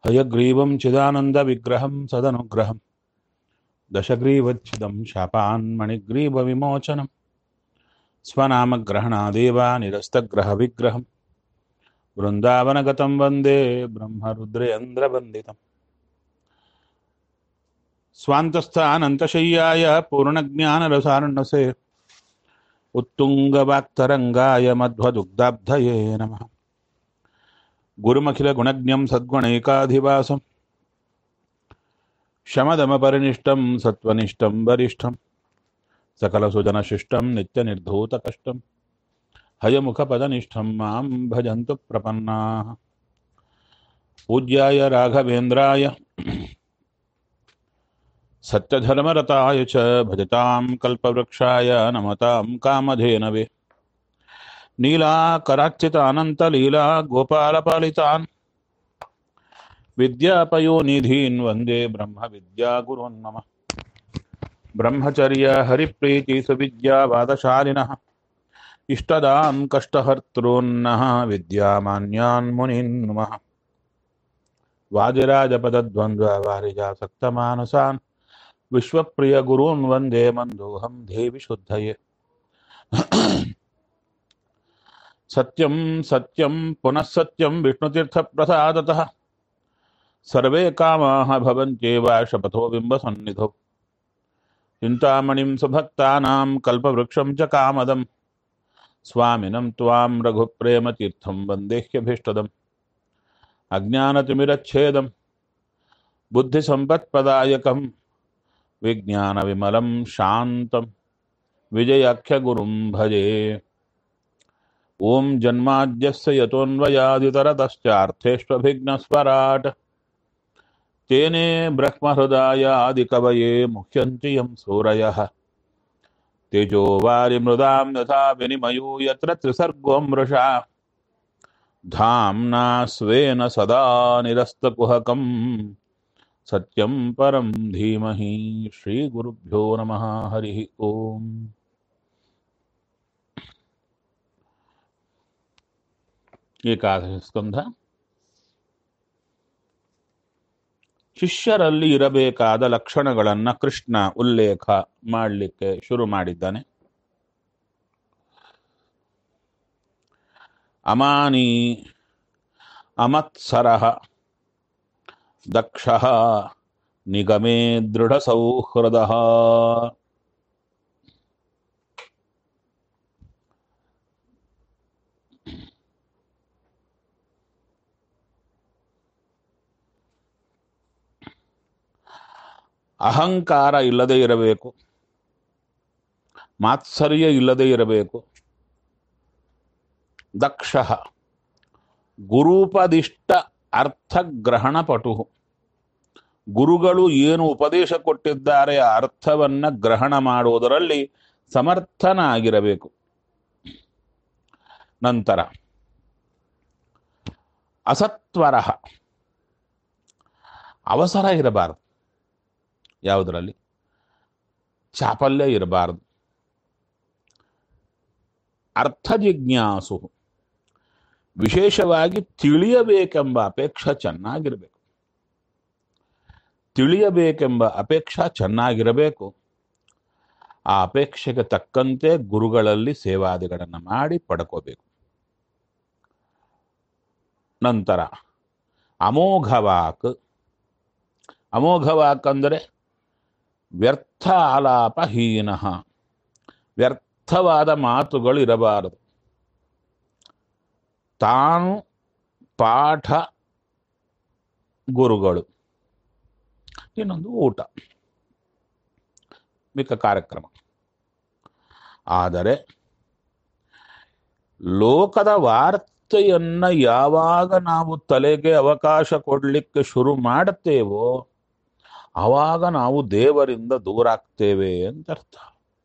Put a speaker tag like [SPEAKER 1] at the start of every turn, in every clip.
[SPEAKER 1] हयग्रीवं चिदानन्दविग्रहं सदनुग्रहं दशग्रीवच्छिदं शापान्मणिग्रीवविमोचनं स्वनामग्रहणादेव निरस्तग्रहविग्रहं वृन्दावनगतं वन्दे ब्रह्मरुद्रेन्द्रवन्दितम् स्वान्तस्थानन्तशय्याय पूर्णज्ञानरसार्णसे उत्तुङ्गवाक्तरङ्गाय मध्वदुग्धाब्धये नमः गुरुमखिलगुणज्ञं सद्गुणैकाधिवासं शमदमपरिनिष्टं सत्त्वनिष्ठं वरिष्ठं सकलसुजनशिष्टं नित्यनिर्धूतकष्टं हयमुखपदनिष्ठं मां भजन्तु प्रपन्नाः पूज्याय राघवेन्द्राय सत्यधर्मरताय च भजतां कल्पवृक्षाय नमतां कामधेनवे नीलाकराच्युतानन्तलीला गोपालपालितान् विद्यापयोनिधीन् वन्दे ब्रह्मविद्यागुरोन् मम ब्रह्मचर्य हरिप्रीतिसुविद्यावादशालिनः इष्टदान् कष्टहर्तॄन्नः विद्यामान्यान् मुनीन् नुमः वादिराजपदद्वन्द्ववारिजासक्तमानसान् विश्वप्रियगुरून् वन्दे मन्दोऽहं देवि शुद्धये सत्यं सत्यं पुनः सत्यं विष्णुतीर्थप्रसादतः सर्वे कामाः भवन्त्येव शपथो बिम्बसन्निधौ चिन्तामणिं सुभक्तानां कल्पवृक्षं च कामदं स्वामिनं त्वां रघुप्रेमतीर्थं वन्देह्यभीष्टदम् अज्ञानतिमिरच्छेदं बुद्धिसम्पत्प्रदायकं विज्ञानविमलं शान्तं विजयाख्यगुरुं भजे ॐ जन्माद्यस्य यतोऽन्वयादितरतश्चार्थेष्वभिघ्नस्वराट् तेने ब्रह्महृदायादिकवये मुह्यन्ति यं सूरयः तेजो वारिमृदां यथा विनिमयो यत्र त्रिसर्गो मृषा धाम्ना स्वेन सदा निरस्तकुहकं सत्यं परं धीमहि श्रीगुरुभ्यो नमः हरिः ओम् ಏಕಾದಶ ಸ್ಕಂಧ ಶಿಷ್ಯರಲ್ಲಿ ಇರಬೇಕಾದ ಲಕ್ಷಣಗಳನ್ನ ಕೃಷ್ಣ ಉಲ್ಲೇಖ ಮಾಡಲಿಕ್ಕೆ ಶುರು ಮಾಡಿದ್ದಾನೆ ಅಮಾನಿ ಅಮತ್ಸರ ದಕ್ಷ ನಿಗಮೇ ದೃಢ ಸೌಹೃದ ಅಹಂಕಾರ ಇಲ್ಲದೆ ಇರಬೇಕು ಮಾತ್ಸರ್ಯ ಇಲ್ಲದೆ ಇರಬೇಕು ದಕ್ಷ ಗುರೂಪದಿಷ್ಟ ಅರ್ಥಗ್ರಹಣ ಪಟು ಗುರುಗಳು ಏನು ಉಪದೇಶ ಕೊಟ್ಟಿದ್ದಾರೆ ಆ ಅರ್ಥವನ್ನ ಗ್ರಹಣ ಮಾಡುವುದರಲ್ಲಿ ಸಮರ್ಥನಾಗಿರಬೇಕು ನಂತರ ಅಸತ್ವರ ಅವಸರ ಇರಬಾರದು ಯಾವುದರಲ್ಲಿ ಚಾಪಲ್ಯ ಇರಬಾರದು ಅರ್ಥ ಜಿಜ್ಞಾಸು ವಿಶೇಷವಾಗಿ ತಿಳಿಯಬೇಕೆಂಬ ಅಪೇಕ್ಷೆ ಚೆನ್ನಾಗಿರಬೇಕು ತಿಳಿಯಬೇಕೆಂಬ ಅಪೇಕ್ಷೆ ಚೆನ್ನಾಗಿರಬೇಕು ಆ ಅಪೇಕ್ಷೆಗೆ ತಕ್ಕಂತೆ ಗುರುಗಳಲ್ಲಿ ಸೇವಾದಿಗಳನ್ನು ಮಾಡಿ ಪಡ್ಕೋಬೇಕು ನಂತರ ಅಮೋಘವಾಕ್ ಅಮೋಘವಾಕ್ ಅಂದರೆ ವ್ಯರ್ಥ ಆಲಾಪಹೀನ ವ್ಯರ್ಥವಾದ ಮಾತುಗಳು ಇರಬಾರದು ತಾನು ಪಾಠ ಗುರುಗಳು ಇನ್ನೊಂದು ಊಟ ಮಿಕ್ಕ ಕಾರ್ಯಕ್ರಮ ಆದರೆ ಲೋಕದ ವಾರ್ತೆಯನ್ನ ಯಾವಾಗ ನಾವು ತಲೆಗೆ ಅವಕಾಶ ಕೊಡಲಿಕ್ಕೆ ಶುರು ಮಾಡುತ್ತೇವೋ ಆವಾಗ ನಾವು ದೇವರಿಂದ ದೂರ ಆಗ್ತೇವೆ ಅಂತ ಅರ್ಥ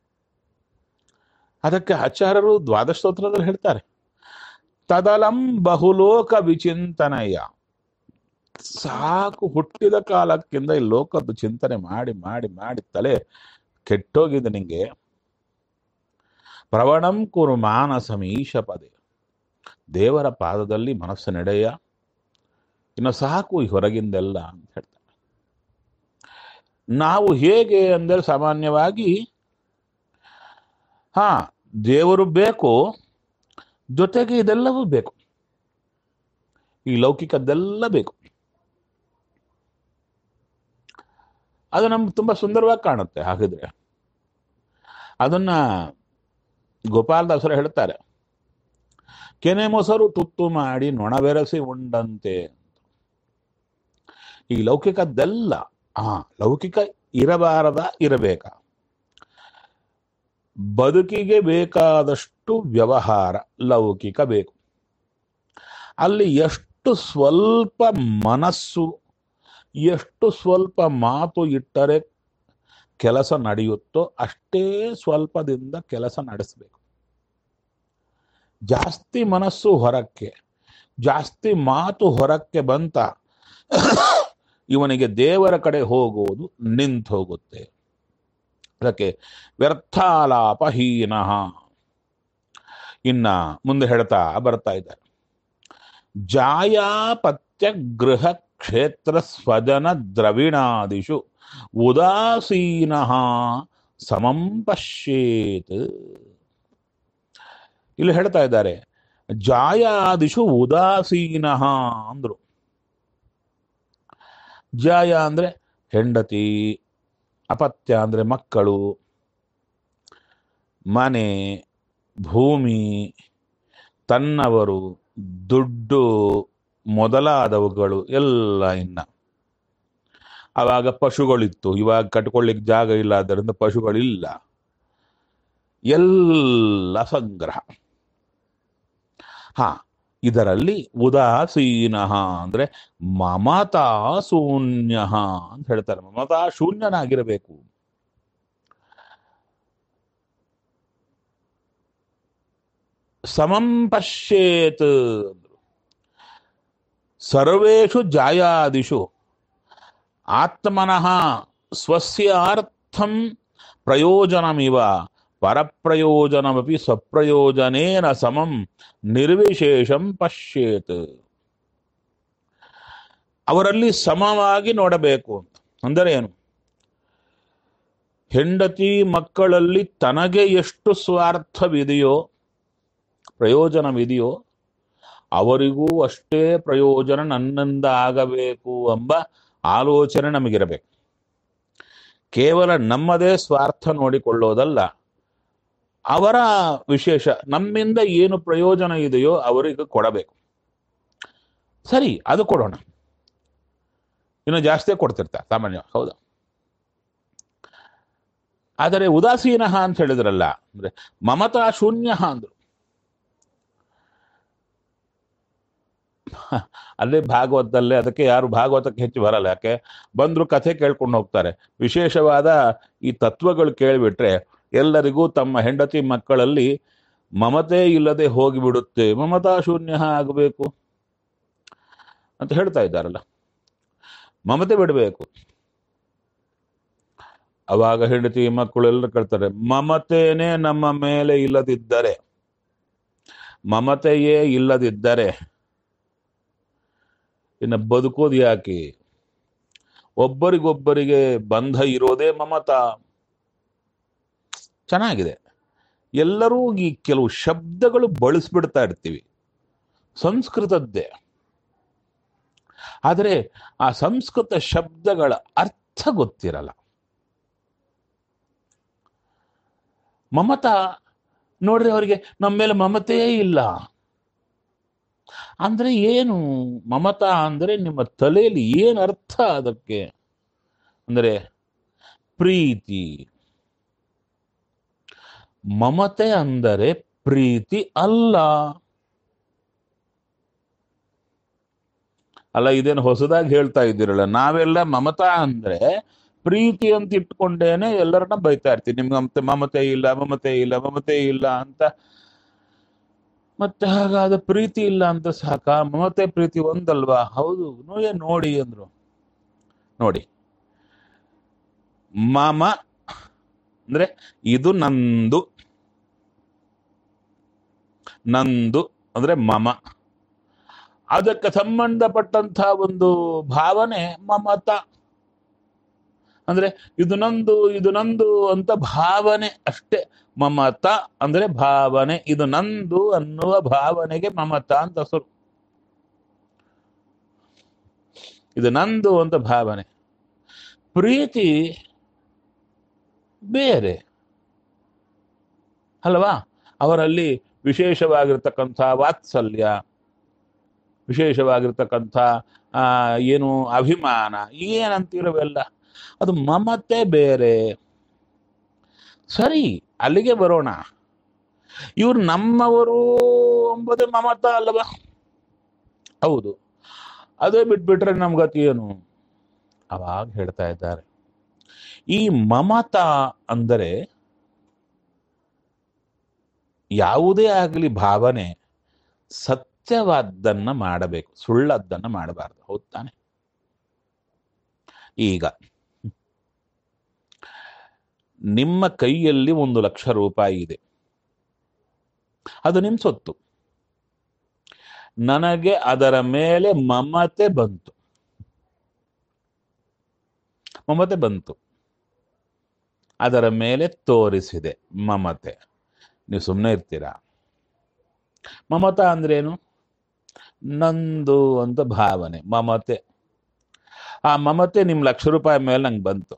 [SPEAKER 1] ಅದಕ್ಕೆ ಆಚಾರ್ಯರು ದ್ವಾದಶ ಸ್ತೋತ್ರದಲ್ಲಿ ಹೇಳ್ತಾರೆ ತದಲಂ ಬಹುಲೋಕ ವಿಚಿಂತನಯ ಸಾಕು ಹುಟ್ಟಿದ ಕಾಲಕ್ಕಿಂತ ಈ ಲೋಕದ ಚಿಂತನೆ ಮಾಡಿ ಮಾಡಿ ಮಾಡಿ ತಲೆ ಕೆಟ್ಟೋಗಿದೆ ನಿಂಗೆ ಪ್ರವಣಂ ಕುರು ಮಾನಸಮೀಶ ಪದೇ ದೇವರ ಪಾದದಲ್ಲಿ ಮನಸ್ಸು ನಡೆಯ ಇನ್ನು ಸಾಕು ಈ ಹೊರಗಿಂದೆಲ್ಲ ಅಂತ ಹೇಳ್ತಾರೆ ನಾವು ಹೇಗೆ ಅಂದರೆ ಸಾಮಾನ್ಯವಾಗಿ ಹಾ ದೇವರು ಬೇಕು ಜೊತೆಗೆ ಇದೆಲ್ಲವೂ ಬೇಕು ಈ ಲೌಕಿಕದ್ದೆಲ್ಲ ಬೇಕು ಅದು ನಮ್ಗೆ ತುಂಬಾ ಸುಂದರವಾಗಿ ಕಾಣುತ್ತೆ ಹಾಗಿದ್ರೆ ಅದನ್ನ ಗೋಪಾಲದಾಸರು ಹೇಳ್ತಾರೆ ಕೆನೆ ಮೊಸರು ತುತ್ತು ಮಾಡಿ ನೊಣ ಬೆರೆಸಿ ಉಂಡಂತೆ ಈ ಲೌಕಿಕದ್ದೆಲ್ಲ ಹಾ ಲೌಕಿಕ ಇರಬಾರದ ಇರಬೇಕ ಬದುಕಿಗೆ ಬೇಕಾದಷ್ಟು ವ್ಯವಹಾರ ಲೌಕಿಕ ಬೇಕು ಅಲ್ಲಿ ಎಷ್ಟು ಸ್ವಲ್ಪ ಮನಸ್ಸು ಎಷ್ಟು ಸ್ವಲ್ಪ ಮಾತು ಇಟ್ಟರೆ ಕೆಲಸ ನಡೆಯುತ್ತೋ ಅಷ್ಟೇ ಸ್ವಲ್ಪದಿಂದ ಕೆಲಸ ನಡೆಸಬೇಕು ಜಾಸ್ತಿ ಮನಸ್ಸು ಹೊರಕ್ಕೆ ಜಾಸ್ತಿ ಮಾತು ಹೊರಕ್ಕೆ ಬಂತ ಇವನಿಗೆ ದೇವರ ಕಡೆ ಹೋಗುವುದು ನಿಂತು ಹೋಗುತ್ತೆ ಅದಕ್ಕೆ ವ್ಯರ್ಥಾಲಾಪಹೀನ ಇನ್ನ ಮುಂದೆ ಹೇಳ್ತಾ ಬರ್ತಾ ಇದ್ದಾರೆ ಜಾಯಾಪತ್ಯ ಗೃಹ ಕ್ಷೇತ್ರ ಸ್ವಜನ ದ್ರವಿಣಾದಿಷು ಉದಾಸೀನ ಸಮಂ ಪಶ್ಯೇತ್ ಇಲ್ಲಿ ಹೇಳ್ತಾ ಇದ್ದಾರೆ ಜಾಯಾದಿಷು ಉದಾಸೀನ ಅಂದ್ರು ಜಾಯ ಅಂದ್ರೆ ಹೆಂಡತಿ ಅಪತ್ಯ ಅಂದ್ರೆ ಮಕ್ಕಳು ಮನೆ ಭೂಮಿ ತನ್ನವರು ದುಡ್ಡು ಮೊದಲಾದವುಗಳು ಎಲ್ಲ ಇನ್ನ ಆವಾಗ ಪಶುಗಳಿತ್ತು ಇವಾಗ ಕಟ್ಕೊಳ್ಳಿಕ್ ಜಾಗ ಇಲ್ಲ ಆದ್ದರಿಂದ ಪಶುಗಳಿಲ್ಲ ಎಲ್ಲ ಸಂಗ್ರಹ ಹಾ ಇದರಲ್ಲಿ ಉದಾಸೀನ ಅಂದ್ರೆ ಮಮತಾ ಶೂನ್ಯ ಅಂತ ಹೇಳ್ತಾರೆ ಮಮತಾ ಶೂನ್ಯನಾಗಿರಬೇಕು ಸಮಂ ಪಶ್ಯೇತ್ ಸರ್ವೇಷು ಜಾಯಾದಿಷು ಆತ್ಮನಃ ಸ್ವಸ್ಯಾರ್ಥಂ ಪ್ರಯೋಜನಮಿವ ಪರಪ್ರಯೋಜನಮಪಿ ಸ್ವಪ್ರಯೋಜನೇನ ಸಮಂ ನಿರ್ವಿಶೇಷಂ ಪಶ್ಯೇತ್ ಅವರಲ್ಲಿ ಸಮವಾಗಿ ನೋಡಬೇಕು ಅಂತ ಅಂದರೆ ಏನು ಹೆಂಡತಿ ಮಕ್ಕಳಲ್ಲಿ ತನಗೆ ಎಷ್ಟು ಸ್ವಾರ್ಥವಿದೆಯೋ ಪ್ರಯೋಜನವಿದೆಯೋ ಅವರಿಗೂ ಅಷ್ಟೇ ಪ್ರಯೋಜನ ನನ್ನಿಂದ ಆಗಬೇಕು ಎಂಬ ಆಲೋಚನೆ ನಮಗಿರಬೇಕು ಕೇವಲ ನಮ್ಮದೇ ಸ್ವಾರ್ಥ ನೋಡಿಕೊಳ್ಳೋದಲ್ಲ ಅವರ ವಿಶೇಷ ನಮ್ಮಿಂದ ಏನು ಪ್ರಯೋಜನ ಇದೆಯೋ ಅವರಿಗೆ ಕೊಡಬೇಕು ಸರಿ ಅದು ಕೊಡೋಣ ಇನ್ನು ಜಾಸ್ತಿ ಕೊಡ್ತಿರ್ತಾರೆ ಸಾಮಾನ್ಯ ಹೌದಾ ಆದರೆ ಉದಾಸೀನ ಅಂತ ಹೇಳಿದ್ರಲ್ಲ ಅಂದ್ರೆ ಮಮತಾ ಶೂನ್ಯ ಅಂದ್ರು ಅಲ್ಲೇ ಭಾಗವತದಲ್ಲೇ ಅದಕ್ಕೆ ಯಾರು ಭಾಗವತಕ್ಕೆ ಹೆಚ್ಚು ಬರಲ್ಲ ಯಾಕೆ ಬಂದ್ರು ಕಥೆ ಕೇಳ್ಕೊಂಡು ಹೋಗ್ತಾರೆ ವಿಶೇಷವಾದ ಈ ತತ್ವಗಳು ಕೇಳಿಬಿಟ್ರೆ ಎಲ್ಲರಿಗೂ ತಮ್ಮ ಹೆಂಡತಿ ಮಕ್ಕಳಲ್ಲಿ ಮಮತೆ ಇಲ್ಲದೆ ಹೋಗಿಬಿಡುತ್ತೆ ಮಮತಾ ಶೂನ್ಯ ಆಗಬೇಕು ಅಂತ ಹೇಳ್ತಾ ಇದ್ದಾರಲ್ಲ ಮಮತೆ ಬಿಡಬೇಕು ಅವಾಗ ಹೆಂಡತಿ ಮಕ್ಕಳು ಎಲ್ಲ ಕೇಳ್ತಾರೆ ಮಮತೆನೇ ನಮ್ಮ ಮೇಲೆ ಇಲ್ಲದಿದ್ದರೆ ಮಮತೆಯೇ ಇಲ್ಲದಿದ್ದರೆ ಇನ್ನು ಬದುಕೋದು ಯಾಕೆ ಒಬ್ಬರಿಗೊಬ್ಬರಿಗೆ ಬಂಧ ಇರೋದೇ ಮಮತಾ ಚೆನ್ನಾಗಿದೆ ಎಲ್ಲರೂ ಈ ಕೆಲವು ಶಬ್ದಗಳು ಬಳಸ್ಬಿಡ್ತಾ ಇರ್ತೀವಿ ಸಂಸ್ಕೃತದ್ದೇ ಆದರೆ ಆ ಸಂಸ್ಕೃತ ಶಬ್ದಗಳ ಅರ್ಥ ಗೊತ್ತಿರಲ್ಲ ಮಮತಾ ನೋಡ್ರಿ ಅವರಿಗೆ ನಮ್ಮ ಮೇಲೆ ಮಮತೆಯೇ ಇಲ್ಲ ಅಂದ್ರೆ ಏನು ಮಮತಾ ಅಂದ್ರೆ ನಿಮ್ಮ ತಲೆಯಲ್ಲಿ ಏನು ಅರ್ಥ ಅದಕ್ಕೆ ಅಂದ್ರೆ ಪ್ರೀತಿ ಮಮತೆ ಅಂದರೆ ಪ್ರೀತಿ ಅಲ್ಲ ಅಲ್ಲ ಇದೇನು ಹೊಸದಾಗಿ ಹೇಳ್ತಾ ಇದ್ದೀರಲ್ಲ ನಾವೆಲ್ಲ ಮಮತಾ ಅಂದ್ರೆ ಪ್ರೀತಿ ಅಂತ ಇಟ್ಕೊಂಡೇನೆ ಎಲ್ಲರನ್ನ ಬೈತಾ ಇರ್ತೀವಿ ನಿಮ್ಗೆ ಮಮತೆ ಮಮತೆ ಇಲ್ಲ ಮಮತೆ ಇಲ್ಲ ಮಮತೆ ಇಲ್ಲ ಅಂತ ಮತ್ತೆ ಹಾಗಾದ ಪ್ರೀತಿ ಇಲ್ಲ ಅಂತ ಸಾಕ ಮಮತೆ ಪ್ರೀತಿ ಒಂದಲ್ವಾ ಹೌದು ನೋಯೇ ನೋಡಿ ಅಂದ್ರು ನೋಡಿ ಮಮ ಅಂದ್ರೆ ಇದು ನಂದು ನಂದು ಅಂದ್ರೆ ಮಮ ಅದಕ್ಕೆ ಸಂಬಂಧಪಟ್ಟಂತ ಒಂದು ಭಾವನೆ ಮಮತ ಅಂದ್ರೆ ಇದು ನಂದು ಇದು ನಂದು ಅಂತ ಭಾವನೆ ಅಷ್ಟೇ ಮಮತ ಅಂದ್ರೆ ಭಾವನೆ ಇದು ನಂದು ಅನ್ನುವ ಭಾವನೆಗೆ ಮಮತ ಅಂತ ಹೆಸರು ಇದು ನಂದು ಅಂತ ಭಾವನೆ ಪ್ರೀತಿ ಬೇರೆ ಅಲ್ವಾ ಅವರಲ್ಲಿ ವಿಶೇಷವಾಗಿರ್ತಕ್ಕಂಥ ವಾತ್ಸಲ್ಯ ವಿಶೇಷವಾಗಿರ್ತಕ್ಕಂಥ ಆ, ಏನು ಅಭಿಮಾನ ಏನಂತಿರವೆಲ್ಲ ಅದು ಮಮತೆ ಬೇರೆ ಸರಿ ಅಲ್ಲಿಗೆ ಬರೋಣ ಇವ್ರು ನಮ್ಮವರು ಎಂಬುದೇ ಮಮತ ಅಲ್ಲವಾ ಹೌದು ಅದೇ ಬಿಟ್ಬಿಟ್ರೆ ನಮ್ ಗತಿ ಏನು ಅವಾಗ ಹೇಳ್ತಾ ಇದ್ದಾರೆ ಈ ಮಮತ ಅಂದರೆ ಯಾವುದೇ ಆಗಲಿ ಭಾವನೆ ಸತ್ಯವಾದ್ದನ್ನ ಮಾಡಬೇಕು ಸುಳ್ಳದ್ದನ್ನ ಮಾಡಬಾರದು ಹೌದ್ ತಾನೆ ಈಗ ನಿಮ್ಮ ಕೈಯಲ್ಲಿ ಒಂದು ಲಕ್ಷ ರೂಪಾಯಿ ಇದೆ ಅದು ನಿಮ್ಮ ಸೊತ್ತು ನನಗೆ ಅದರ ಮೇಲೆ ಮಮತೆ ಬಂತು ಮಮತೆ ಬಂತು ಅದರ ಮೇಲೆ ತೋರಿಸಿದೆ ಮಮತೆ ನೀವು ಸುಮ್ಮನೆ ಇರ್ತೀರಾ ಮಮತ ಅಂದ್ರೇನು ನಂದು ಅಂತ ಭಾವನೆ ಮಮತೆ ಆ ಮಮತೆ ನಿಮ್ ಲಕ್ಷ ರೂಪಾಯಿ ಮೇಲೆ ನಂಗೆ ಬಂತು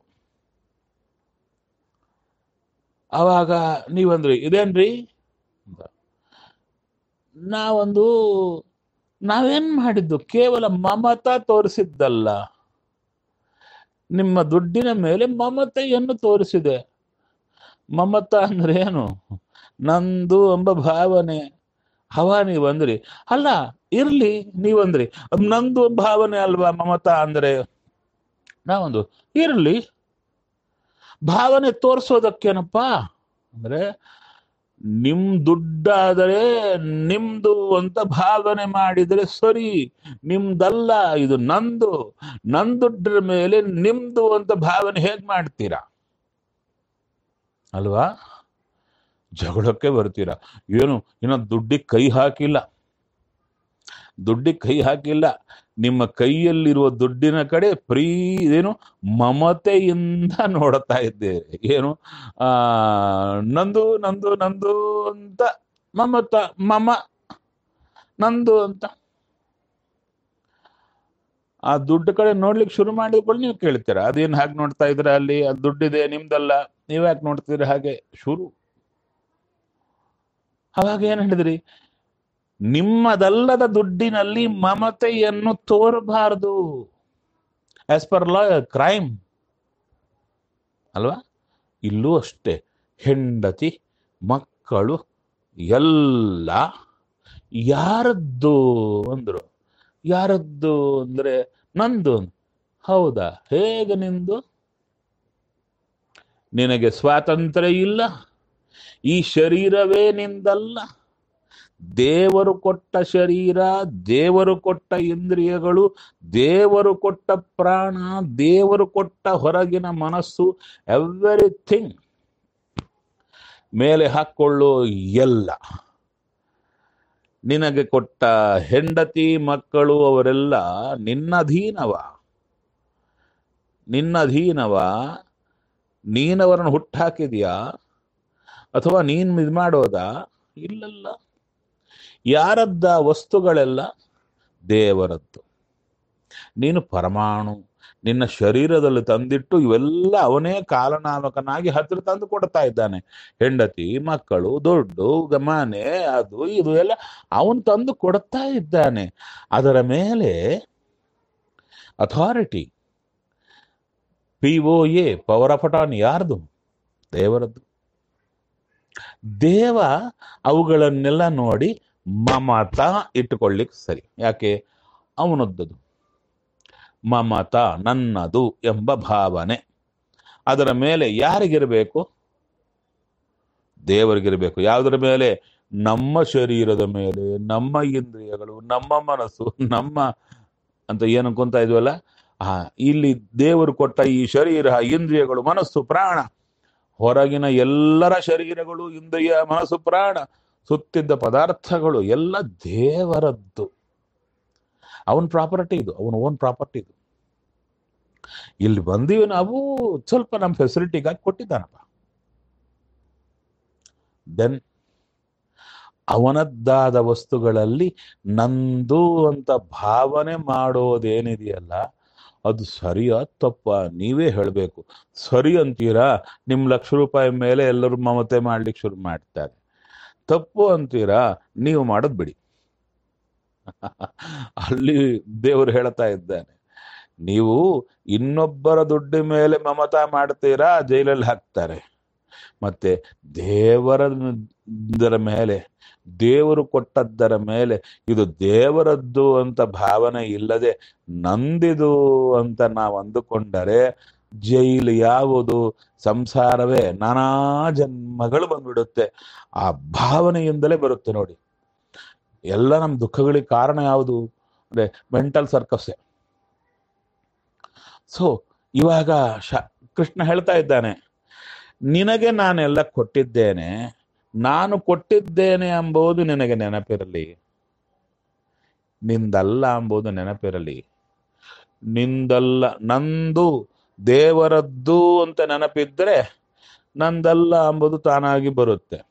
[SPEAKER 1] ಅವಾಗ ನೀವಂದ್ರಿ ಇದೇನ್ರಿ ಅಂತ. ನಾವೊಂದು ನಾವೇನ್ ಮಾಡಿದ್ದು ಕೇವಲ ಮಮತ ತೋರಿಸಿದ್ದಲ್ಲ ನಿಮ್ಮ ದುಡ್ಡಿನ ಮೇಲೆ ಮಮತೆಯನ್ನು ತೋರಿಸಿದೆ ಮಮತ ಅಂದ್ರೆ ಏನು ನಂದು ಎಂಬ ಭಾವನೆ ಹವಾ ನೀವಂದ್ರಿ ಅಲ್ಲ ಇರ್ಲಿ ನೀವಂದ್ರಿ ಅದ್ ನಂದು ಭಾವನೆ ಅಲ್ವಾ ಮಮತಾ ಅಂದ್ರೆ ನಾವೊಂದು ಇರ್ಲಿ ಭಾವನೆ ತೋರಿಸೋದಕ್ಕೇನಪ್ಪ ಅಂದ್ರೆ ನಿಮ್ ದುಡ್ಡಾದರೆ ನಿಮ್ದು ಅಂತ ಭಾವನೆ ಮಾಡಿದ್ರೆ ಸರಿ ನಿಮ್ದಲ್ಲ ಇದು ನಂದು ನನ್ ದುಡ್ಡರ ಮೇಲೆ ನಿಮ್ದು ಅಂತ ಭಾವನೆ ಹೇಗ್ ಮಾಡ್ತೀರಾ ಅಲ್ವಾ ಜಗಳಕ್ಕೆ ಬರ್ತೀರಾ ಏನು ಇನ್ನು ದುಡ್ಡಿಗೆ ಕೈ ಹಾಕಿಲ್ಲ ದುಡ್ಡಿಗೆ ಕೈ ಹಾಕಿಲ್ಲ ನಿಮ್ಮ ಕೈಯಲ್ಲಿರುವ ದುಡ್ಡಿನ ಕಡೆ ಪ್ರೀ ಏನು ಮಮತೆಯಿಂದ ನೋಡ್ತಾ ಇದ್ದೇವೆ ಏನು ಆ ನಂದು ನಂದು ನಂದು ಅಂತ ಮಮತ ಮಮ ನಂದು ಅಂತ ಆ ದುಡ್ಡು ಕಡೆ ನೋಡ್ಲಿಕ್ಕೆ ಶುರು ಮಾಡಿದ್ಕೊಳ್ಳಿ ನೀವು ಕೇಳ್ತೀರಾ ಅದೇನ್ ಹಾಗೆ ನೋಡ್ತಾ ಇದ್ರ ಅಲ್ಲಿ ಅದು ದುಡ್ಡಿದೆ ನಿಮ್ದಲ್ಲ ನೀವ್ ಯಾಕೆ ನೋಡ್ತೀರ ಹಾಗೆ ಶುರು ಅವಾಗ ಏನ್ ಹೇಳಿದ್ರಿ ನಿಮ್ಮದಲ್ಲದ ದುಡ್ಡಿನಲ್ಲಿ ಮಮತೆಯನ್ನು ತೋರಬಾರದು ಆಸ್ ಪರ್ ಲಾ ಕ್ರೈಮ್ ಅಲ್ವಾ ಇಲ್ಲೂ ಅಷ್ಟೇ ಹೆಂಡತಿ ಮಕ್ಕಳು ಎಲ್ಲ ಯಾರದ್ದು ಅಂದ್ರು ಯಾರದ್ದು ಅಂದ್ರೆ ನಂದು ಹೌದಾ ಹೇಗೆ ನಿಂದು ನಿನಗೆ ಸ್ವಾತಂತ್ರ್ಯ ಇಲ್ಲ ಈ ಶರೀರವೇ ನಿಂದಲ್ಲ ದೇವರು ಕೊಟ್ಟ ಶರೀರ ದೇವರು ಕೊಟ್ಟ ಇಂದ್ರಿಯಗಳು ದೇವರು ಕೊಟ್ಟ ಪ್ರಾಣ ದೇವರು ಕೊಟ್ಟ ಹೊರಗಿನ ಮನಸ್ಸು ಎವ್ರಿಥಿಂಗ್ ಮೇಲೆ ಹಾಕೊಳ್ಳೋ ಎಲ್ಲ ನಿನಗೆ ಕೊಟ್ಟ ಹೆಂಡತಿ ಮಕ್ಕಳು ಅವರೆಲ್ಲ ನಿನ್ನಧೀನವ ನಿನ್ನಧೀನವ ನೀನವರನ್ನು ಹುಟ್ಟಾಕಿದ್ಯಾ ಅಥವಾ ನೀನ್ ಇದು ಮಾಡೋದಾ ಇಲ್ಲಲ್ಲ ಯಾರದ್ದ ವಸ್ತುಗಳೆಲ್ಲ ದೇವರದ್ದು ನೀನು ಪರಮಾಣು ನಿನ್ನ ಶರೀರದಲ್ಲಿ ತಂದಿಟ್ಟು ಇವೆಲ್ಲ ಅವನೇ ಕಾಲನಾಮಕನಾಗಿ ಹತ್ರ ತಂದು ಕೊಡ್ತಾ ಇದ್ದಾನೆ ಹೆಂಡತಿ ಮಕ್ಕಳು ದುಡ್ಡು ಗಮನೆ ಅದು ಇದು ಎಲ್ಲ ಅವನು ತಂದು ಕೊಡ್ತಾ ಇದ್ದಾನೆ ಅದರ ಮೇಲೆ authority P O A power of attorney ಯಾರ್ದು ದೇವರದ್ದು ದೇವ ಅವುಗಳನ್ನೆಲ್ಲ ನೋಡಿ ಮಮತ ಇಟ್ಟುಕೊಳ್ಳಿಕ್ ಸರಿ ಯಾಕೆ ಅವನದ್ದದು ಮಮತ ನನ್ನದು ಎಂಬ ಭಾವನೆ ಅದರ ಮೇಲೆ ಯಾರಿಗಿರಬೇಕು ದೇವರಿಗಿರಬೇಕು ಯಾವುದರ ಮೇಲೆ ನಮ್ಮ ಶರೀರದ ಮೇಲೆ ನಮ್ಮ ಇಂದ್ರಿಯಗಳು ನಮ್ಮ ಮನಸ್ಸು ನಮ್ಮ ಅಂತ ಏನು ಅನ್ಕೊಂತ ಇದ್ವಲ್ಲ ಆ ಇಲ್ಲಿ ದೇವರು ಕೊಟ್ಟ ಈ ಶರೀರ ಇಂದ್ರಿಯಗಳು ಮನಸ್ಸು ಪ್ರಾಣ ಹೊರಗಿನ ಎಲ್ಲರ ಶರೀರಗಳು ಇಂದ್ರಿಯ ಮನಸ್ಸು ಪ್ರಾಣ ಸುತ್ತಿದ್ದ ಪದಾರ್ಥಗಳು ಎಲ್ಲ ದೇವರದ್ದು ಅವನ ಪ್ರಾಪರ್ಟಿ ಇದು ಅವನ ಓನ್ ಪ್ರಾಪರ್ಟಿ ಇದು ಇಲ್ಲಿ ಬಂದೀವಿ ನಾವು ಸ್ವಲ್ಪ ನಮ್ಮ ಫೆಸಿಲಿಟಿಗಾಗಿ ಕೊಟ್ಟಿದ್ದಾನಪ್ಪ ದೆನ್ ಅವನದ್ದಾದ ವಸ್ತುಗಳಲ್ಲಿ ನಂದು ಅಂತ ಭಾವನೆ ಮಾಡೋದೇನಿದೆಯಲ್ಲ ಅದು ಸರಿಯಾ ತಪ್ಪ ನೀವೇ ಹೇಳಬೇಕು ಸರಿ ಅಂತೀರಾ ನಿಮ್ಮ ಲಕ್ಷ ರೂಪಾಯಿ ಮೇಲೆ ಎಲ್ಲರೂ ಮಮತೆ ಮಾಡ್ಲಿಕ್ಕೆ ಶುರು ಮಾಡ್ತಾರೆ ತಪ್ಪು ಅಂತೀರಾ ನೀವು ಮಾಡೋದು ಬಿಡಿ ಅಲ್ಲಿ ದೇವರು ಹೇಳ್ತಾ ಇದ್ದಾನೆ ನೀವು ಇನ್ನೊಬ್ಬರ ದುಡ್ಡು ಮೇಲೆ ಮಮತಾ ಮಾಡ್ತೀರಾ ಜೈಲಲ್ಲಿ ಹಾಕ್ತಾರೆ ಮತ್ತೆ ದೇವರ ಮೇಲೆ ದೇವರು ಕೊಟ್ಟದ್ದರ ಮೇಲೆ ಇದು ದೇವರದ್ದು ಅಂತ ಭಾವನೆ ಇಲ್ಲದೆ ನಂದಿದು ಅಂತ ನಾವು ಅಂದುಕೊಂಡರೆ ಜೈಲು ಯಾವುದು ಸಂಸಾರವೇ ನಾನಾ ಜನ್ಮಗಳು ಬಂದ್ಬಿಡುತ್ತೆ ಆ ಭಾವನೆಯಿಂದಲೇ ಬರುತ್ತೆ ನೋಡಿ ಎಲ್ಲ ನಮ್ಮ ದುಃಖಗಳಿಗೆ ಕಾರಣ ಯಾವುದು ಅಂದ್ರೆ ಮೆಂಟಲ್ ಸರ್ಕಸ್ಸೆ ಸೊ ಇವಾಗ ಶ ಕೃಷ್ಣ ಹೇಳ್ತಾ ಇದ್ದಾನೆ ನಿನಗೆ ನಾನೆಲ್ಲ ಕೊಟ್ಟಿದ್ದೇನೆ ನಾನು ಕೊಟ್ಟಿದ್ದೇನೆ ಎಂಬುದು ನಿನಗೆ ನೆನಪಿರಲಿ ನಿಂದಲ್ಲ ಎಂಬುದು ನೆನಪಿರಲಿ ನಿಂದಲ್ಲ ನಂದು ದೇವರದ್ದು ಅಂತ ನೆನಪಿದ್ರೆ ನಂದಲ್ಲ ಎಂಬುದು ತಾನಾಗಿ ಬರುತ್ತೆ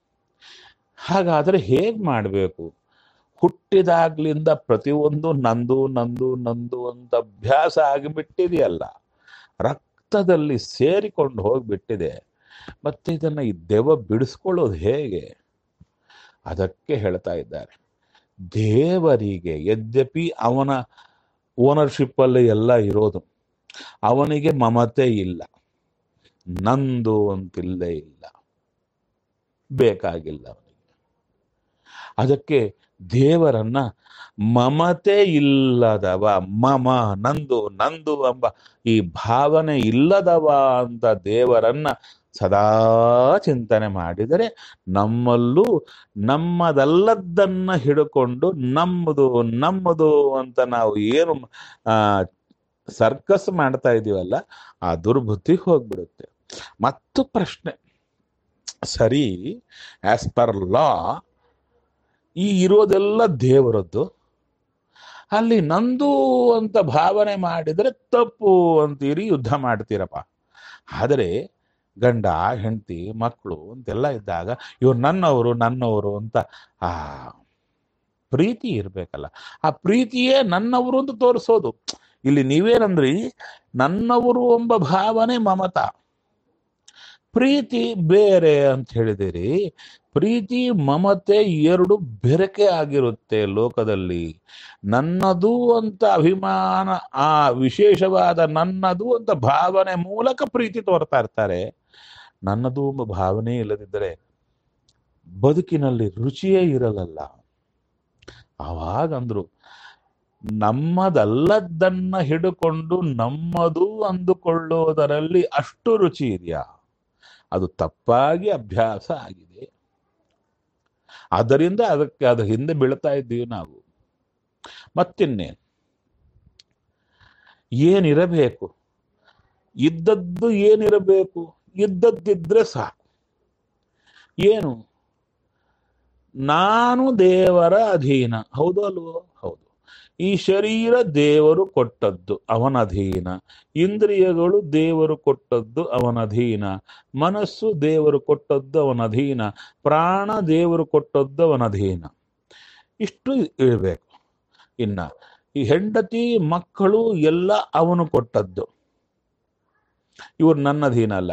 [SPEAKER 1] ಹಾಗಾದ್ರೆ ಹೇಗ್ ಮಾಡಬೇಕು ಹುಟ್ಟಿದಾಗ್ಲಿಂದ ಪ್ರತಿಯೊಂದು ನಂದು ನಂದು ನಂದು ಅಂತ ಅಭ್ಯಾಸ ಆಗಿಬಿಟ್ಟಿದೆಯಲ್ಲ ರಕ್ತದಲ್ಲಿ ಸೇರಿಕೊಂಡು ಹೋಗ್ಬಿಟ್ಟಿದೆ ಮತ್ತೆ ಇದನ್ನ ಈ ದೆವ್ವ ಬಿಡಿಸ್ಕೊಳ್ಳೋದು ಹೇಗೆ ಅದಕ್ಕೆ ಹೇಳ್ತಾ ಇದ್ದಾರೆ ದೇವರಿಗೆ ಯದ್ಯಪಿ ಅವನ ಓನರ್ಶಿಪ್ ಅಲ್ಲಿ ಎಲ್ಲ ಇರೋದು ಅವನಿಗೆ ಮಮತೆ ಇಲ್ಲ ನಂದು ಅಂತಿಲ್ಲೇ ಇಲ್ಲ ಬೇಕಾಗಿಲ್ಲ ಅವನಿಗೆ ಅದಕ್ಕೆ ದೇವರನ್ನ ಮಮತೆ ಇಲ್ಲದವ ಮಮ ನಂದು ನಂದು ಎಂಬ ಈ ಭಾವನೆ ಇಲ್ಲದವ ಅಂತ ದೇವರನ್ನ ಸದಾ ಚಿಂತನೆ ಮಾಡಿದರೆ ನಮ್ಮಲ್ಲೂ ನಮ್ಮದಲ್ಲದ್ದನ್ನ ಹಿಡ್ಕೊಂಡು ನಮ್ಮದು ನಮ್ಮದು ಅಂತ ನಾವು ಏನು ಆ ಸರ್ಕಸ್ ಮಾಡ್ತಾ ಇದೀವಲ್ಲ ಆ ದುರ್ಬುದ್ಧಿ ಹೋಗ್ಬಿಡುತ್ತೆ ಮತ್ತು ಪ್ರಶ್ನೆ ಸರಿ ಆಸ್ ಪರ್ ಲಾ ಈ ಇರೋದೆಲ್ಲ ದೇವರದ್ದು ಅಲ್ಲಿ ನಂದು ಅಂತ ಭಾವನೆ ಮಾಡಿದರೆ ತಪ್ಪು ಅಂತೀರಿ ಯುದ್ಧ ಮಾಡ್ತೀರಪ್ಪ ಆದರೆ ಗಂಡ ಹೆಂಡತಿ ಮಕ್ಕಳು ಅಂತೆಲ್ಲ ಇದ್ದಾಗ ಇವ್ರು ನನ್ನವರು ನನ್ನವರು ಅಂತ ಆ ಪ್ರೀತಿ ಇರ್ಬೇಕಲ್ಲ ಆ ಪ್ರೀತಿಯೇ ನನ್ನವರು ಅಂತ ತೋರಿಸೋದು ಇಲ್ಲಿ ನೀವೇನಂದ್ರಿ ನನ್ನವರು ಎಂಬ ಭಾವನೆ ಮಮತ ಪ್ರೀತಿ ಬೇರೆ ಅಂತ ಹೇಳಿದಿರಿ ಪ್ರೀತಿ ಮಮತೆ ಎರಡು ಬೆರಕೆ ಆಗಿರುತ್ತೆ ಲೋಕದಲ್ಲಿ ನನ್ನದು ಅಂತ ಅಭಿಮಾನ ಆ ವಿಶೇಷವಾದ ನನ್ನದು ಅಂತ ಭಾವನೆ ಮೂಲಕ ಪ್ರೀತಿ ತೋರ್ತಾ ಇರ್ತಾರೆ ನನ್ನದು ಎಂಬ ಭಾವನೆ ಇಲ್ಲದಿದ್ದರೆ ಬದುಕಿನಲ್ಲಿ ರುಚಿಯೇ ಇರಲಲ್ಲ ಆವಾಗಂದ್ರು ನಮ್ಮದಲ್ಲದ್ದನ್ನ ಹಿಡುಕೊಂಡು ನಮ್ಮದು ಅಂದುಕೊಳ್ಳೋದರಲ್ಲಿ ಅಷ್ಟು ರುಚಿ ಇದೆಯಾ ಅದು ತಪ್ಪಾಗಿ ಅಭ್ಯಾಸ ಆಗಿದೆ ಆದ್ದರಿಂದ ಅದಕ್ಕೆ ಅದು ಹಿಂದೆ ಬೀಳ್ತಾ ಇದ್ದೀವಿ ನಾವು ಮತ್ತಿನ್ನೇನು ಏನಿರಬೇಕು ಇದ್ದದ್ದು ಏನಿರಬೇಕು ಇದ್ದದ್ದಿದ್ರೆ ಸಾಕು ಏನು ನಾನು ದೇವರ ಅಧೀನ ಹೌದು ಅಲ್ವೋ ಹೌದು ಈ ಶರೀರ ದೇವರು ಕೊಟ್ಟದ್ದು ಅವನ ಅಧೀನ ಇಂದ್ರಿಯಗಳು ದೇವರು ಕೊಟ್ಟದ್ದು ಅವನ ಅಧೀನ ಮನಸ್ಸು ದೇವರು ಕೊಟ್ಟದ್ದು ಅವನ ಅಧೀನ ಪ್ರಾಣ ದೇವರು ಕೊಟ್ಟದ್ದು ಅವನ ಅಧೀನ ಇಷ್ಟು ಇರಬೇಕು ಇನ್ನ ಈ ಹೆಂಡತಿ ಮಕ್ಕಳು ಎಲ್ಲ ಅವನು ಕೊಟ್ಟದ್ದು ಇವ್ರು ನನ್ನ ಅಧೀನ ಅಲ್ಲ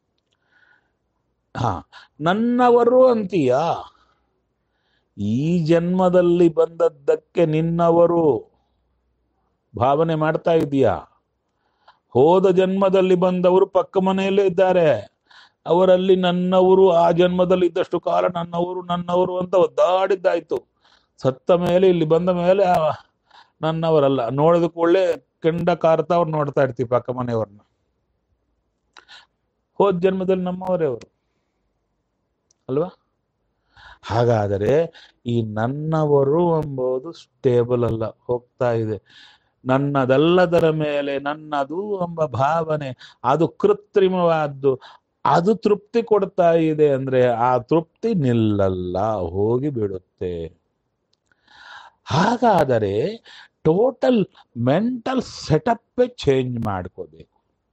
[SPEAKER 1] ಹಾ ನನ್ನವರು ಅಂತೀಯಾ ಈ ಜನ್ಮದಲ್ಲಿ ಬಂದದ್ದಕ್ಕೆ ನಿನ್ನವರು ಭಾವನೆ ಮಾಡ್ತಾ ಇದೀಯಾ ಹೋದ ಜನ್ಮದಲ್ಲಿ ಬಂದವರು ಪಕ್ಕ ಮನೆಯಲ್ಲೇ ಇದ್ದಾರೆ ಅವರಲ್ಲಿ ನನ್ನವರು ಆ ಜನ್ಮದಲ್ಲಿ ಇದ್ದಷ್ಟು ಕಾಲ ನನ್ನವರು ನನ್ನವರು ಅಂತ ಒದ್ದಾಡಿದ್ದಾಯ್ತು ಸತ್ತ ಮೇಲೆ ಇಲ್ಲಿ ಬಂದ ಮೇಲೆ ಆ ನನ್ನವರಲ್ಲ ನೋಡಿದ ಕೂಡಲೇ ಕೆಂಡ ಕಾರ್ತಾ ಅವ್ರು ನೋಡ್ತಾ ಇರ್ತೀವಿ ಪಕ್ಕ ಮನೆಯವ್ರನ್ನ ಹೋದ ಜನ್ಮದಲ್ಲಿ ನಮ್ಮವರೇ ಅವರು ಅಲ್ವಾ ಹಾಗಾದರೆ ಈ ನನ್ನವರು ಎಂಬುದು ಸ್ಟೇಬಲ್ ಅಲ್ಲ ಹೋಗ್ತಾ ಇದೆ ನನ್ನದಲ್ಲದರ ಮೇಲೆ ನನ್ನದು ಎಂಬ ಭಾವನೆ ಅದು ಕೃತ್ರಿಮವಾದ್ದು ಅದು ತೃಪ್ತಿ ಕೊಡ್ತಾ ಇದೆ ಅಂದ್ರೆ ಆ ತೃಪ್ತಿ ನಿಲ್ಲಲ್ಲ ಹೋಗಿ ಬಿಡುತ್ತೆ ಹಾಗಾದರೆ ಟೋಟಲ್ ಮೆಂಟಲ್ ಸೆಟಪ್ಪೇ ಚೇಂಜ್ ಮಾಡ್ಕೋಬೇಕು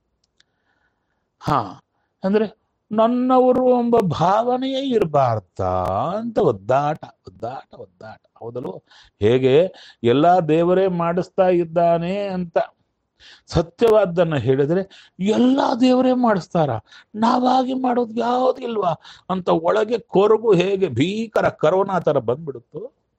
[SPEAKER 1] ಹಾ ಅಂದ್ರೆ ನನ್ನವರು ಎಂಬ ಭಾವನೆಯೇ ಇರಬಾರ್ದ ಅಂತ ಒದ್ದಾಟ ಒದ್ದಾಟ ಒದ್ದಾಟ ಹೌದಲ್ವ ಹೇಗೆ ಎಲ್ಲಾ ದೇವರೇ ಮಾಡಿಸ್ತಾ ಇದ್ದಾನೆ ಅಂತ ಸತ್ಯವಾದ್ದನ್ನ ಹೇಳಿದ್ರೆ ಎಲ್ಲಾ ದೇವರೇ ಮಾಡಿಸ್ತಾರ ನಾವಾಗಿ ಮಾಡೋದು ಯಾವುದಿಲ್ವಾ ಅಂತ ಒಳಗೆ ಕೊರಗು ಹೇಗೆ ಭೀಕರ ಕರೋನಾ ತರ ಬಂದ್ಬಿಡುತ್ತೋ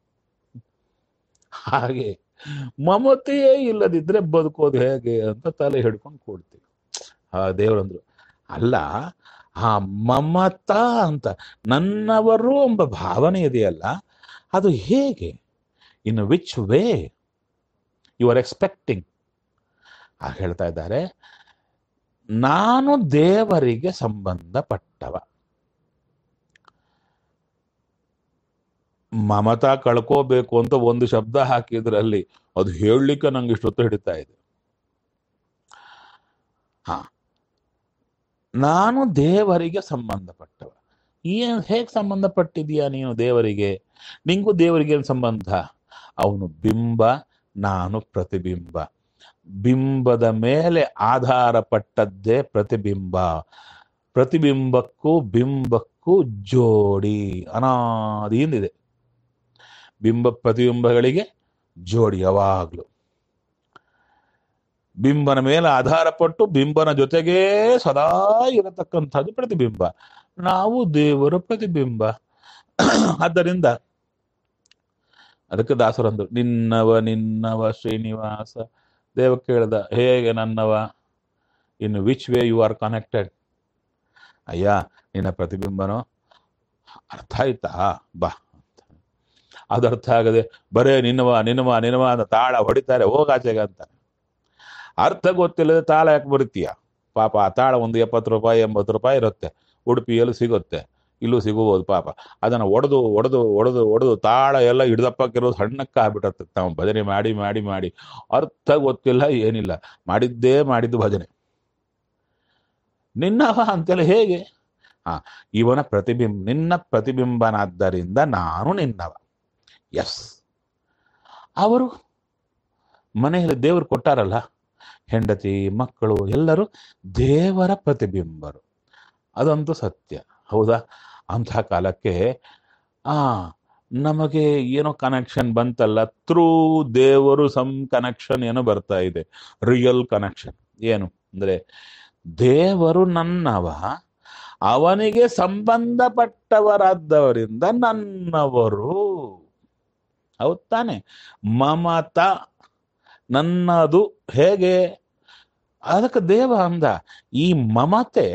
[SPEAKER 1] ಹಾಗೆ ಮಮತೆಯೇ ಇಲ್ಲದಿದ್ರೆ ಬದುಕೋದು ಹೇಗೆ ಅಂತ ತಲೆ ಹಿಡ್ಕೊಂಡು ಕೂಡ್ತೀವಿ ಆ ದೇವರಂದ್ರು ಅಲ್ಲ ಆ ಮಮತ ಅಂತ ನನ್ನವರು ಎಂಬ ಭಾವನೆ ಇದೆಯಲ್ಲ ಅದು ಹೇಗೆ in which way you are expecting ಆ ಹೇಳ್ತಾ ಇದ್ದಾರೆ ನಾನು ದೇವರಿಗೆ ಸಂಬಂಧಪಟ್ಟವ ಮಮತಾ ಕಳ್ಕೋಬೇಕು ಅಂತ ಒಂದು ಶಬ್ದ ಹಾಕಿದ್ರಲ್ಲಿ ಅದು ಹೇಳಲಿಕ್ಕೆ ನಂಗೆ ಇಷ್ಟೊತ್ತು ಹಿಡಿತಾ ಇದೆ ಹಾ ನಾನು ದೇವರಿಗೆ ಸಂಬಂಧಪಟ್ಟವ ಏನ್ ಹೇಗೆ ಸಂಬಂಧಪಟ್ಟಿದೀಯಾ ನೀನು ದೇವರಿಗೆ ನಿಂಗೂ ದೇವರಿಗೆ ಏನ್ ಸಂಬಂಧ ಅವನು ಬಿಂಬ ನಾನು ಪ್ರತಿಬಿಂಬ ಬಿಂಬದ ಮೇಲೆ ಆಧಾರ ಪಟ್ಟದ್ದೇ ಪ್ರತಿಬಿಂಬ ಪ್ರತಿಬಿಂಬಕ್ಕೂ ಬಿಂಬಕ್ಕೂ ಜೋಡಿ ಅನಾದಿಯಿಂದಿದೆ ಬಿಂಬ ಪ್ರತಿಬಿಂಬಗಳಿಗೆ ಜೋಡಿ ಯಾವಾಗ್ಲು ಬಿಂಬನ ಮೇಲೆ ಆಧಾರ ಪಟ್ಟು ಬಿಂಬನ ಜೊತೆಗೇ ಸದಾ ಇರತಕ್ಕಂಥದ್ದು ಪ್ರತಿಬಿಂಬ ನಾವು ದೇವರ ಪ್ರತಿಬಿಂಬ ಆದ್ದರಿಂದ ಅದಕ್ಕೆ ದಾಸರಂದ್ರು ನಿನ್ನವ ನಿನ್ನವ ಶ್ರೀನಿವಾಸ ದೇವ ಕೇಳ್ದ ಹೇಗೆ ನನ್ನವ in which way you are connected ಅಯ್ಯ ನಿನ್ನ ಪ್ರತಿಬಿಂಬನೋ ಅರ್ಥ ಆಯ್ತಾ ಬಾ ಅದು ಅರ್ಥ ಆಗದೆ ಬರೇ ನಿನ್ನವ ನಿನ್ನವ ನಿನ್ನವ ಅಂತ ತಾಳ ಹೊಡಿತಾರೆ ಹೋಗಾಚೆಗೆ ಅಂತಾನೆ ಅರ್ಥ ಗೊತ್ತಿಲ್ಲದೆ ತಾಳ ಯಾಕೆ ಬರುತ್ತೀಯ ಪಾಪ ಆ ತಾಳ ಒಂದು ಎಪ್ಪತ್ತು ರೂಪಾಯಿ ಎಂಬತ್ತು ರೂಪಾಯಿ ಇರುತ್ತೆ ಉಡುಪಿಯಲ್ಲಿ ಸಿಗುತ್ತೆ ಇಲ್ಲೂ ಸಿಗಬಹುದು ಪಾಪ ಅದನ್ನ ಒಡೆದು ಒಡೆದು ಒಡೆದು ಒಡೆದು ತಾಳ ಎಲ್ಲ ಹಿಡ್ದಪ್ಪಕ್ಕಿರೋದು ಸಣ್ಣಕ್ಕೆ ಆಗ್ಬಿಟ್ಟತ್ತೆ ತಾವು ಭಜನೆ ಮಾಡಿ ಮಾಡಿ ಮಾಡಿ ಅರ್ಥ ಗೊತ್ತಿಲ್ಲ ಏನಿಲ್ಲ ಮಾಡಿದ್ದೇ ಮಾಡಿದ್ದು ಭಜನೆ ನಿನ್ನವ ಅಂತೆಲ್ಲ ಹೇಗೆ ಹಾ ಇವನ ಪ್ರತಿಬಿಂಬ ನಿನ್ನ ಪ್ರತಿಬಿಂಬನಾದ್ದರಿಂದ ನಾನು ನಿನ್ನವ ಎಸ್ ಅವರು ಮನೆಯಲ್ಲಿ ದೇವರು ಕೊಟ್ಟಾರಲ್ಲ ಹೆಂಡತಿ ಮಕ್ಕಳು ಎಲ್ಲರೂ ದೇವರ ಪ್ರತಿಬಿಂಬರು ಅದಂತೂ ಸತ್ಯ ಹೌದಾ ಅಂಥ ಕಾಲಕ್ಕೆ ಆ ನಮಗೆ ಏನೋ ಕನೆಕ್ಷನ್ ಬಂತಲ್ಲ ಥ್ರೂ ದೇವರು ಸಮ್ ಕನೆಕ್ಷನ್ ಏನೋ ಬರ್ತಾ ಇದೆ ರಿಯಲ್ ಕನೆಕ್ಷನ್ ಏನು ಅಂದ್ರೆ ದೇವರು ನನ್ನವ ಅವನಿಗೆ ಸಂಬಂಧಪಟ್ಟವರಾದವರಿಂದ ನನ್ನವರು ಹೌದ್ ತಾನೆ ಮಮತ ನನ್ನದು ಹೇಗೆ ಅದಕ್ಕೆ ದೇವ ಅಂದ ಈ ಮಮತೆ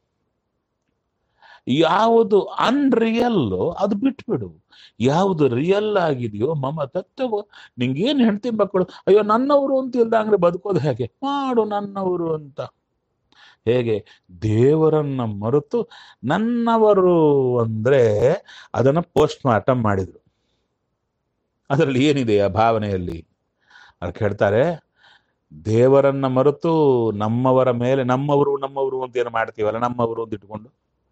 [SPEAKER 1] ಯಾವುದು ಅನ್ರಿಯಲ್ ಅದು ಬಿಟ್ಬಿಡು ಯಾವುದು ರಿಯಲ್ ಆಗಿದೆಯೋ ಮಮತೆ ತಗೋ ನಿಂಗೇನು ಹೆಂಡತಿ ಮಕ್ಕಳು ಅಯ್ಯೋ ನನ್ನವರು ಅಂತ ಇಲ್ದಂಗ್ರೆ ಬದುಕೋದು ಹೇಗೆ ಮಾಡು ನನ್ನವರು ಅಂತ ಹೇಗೆ ದೇವರನ್ನ ಮರೆತು ನನ್ನವರು ಅಂದ್ರೆ ಅದನ್ನ ಪೋಸ್ಟ್ ಮಾರ್ಟಮ್ ಮಾಡಿದ್ರು ಅದರಲ್ಲಿ ಏನಿದೆ ಆ ಭಾವನೆಯಲ್ಲಿ ಅದಕ್ಕೆ ಹೇಳ್ತಾರೆ ದೇವರನ್ನ ಮರೆತು ನಮ್ಮವರ ಮೇಲೆ ನಮ್ಮವರು ನಮ್ಮವರು ಅಂತ ಏನು ಮಾಡ್ತೀವಲ್ಲ ನಮ್ಮವರು ಅಂತ ಇಟ್ಕೊಂಡು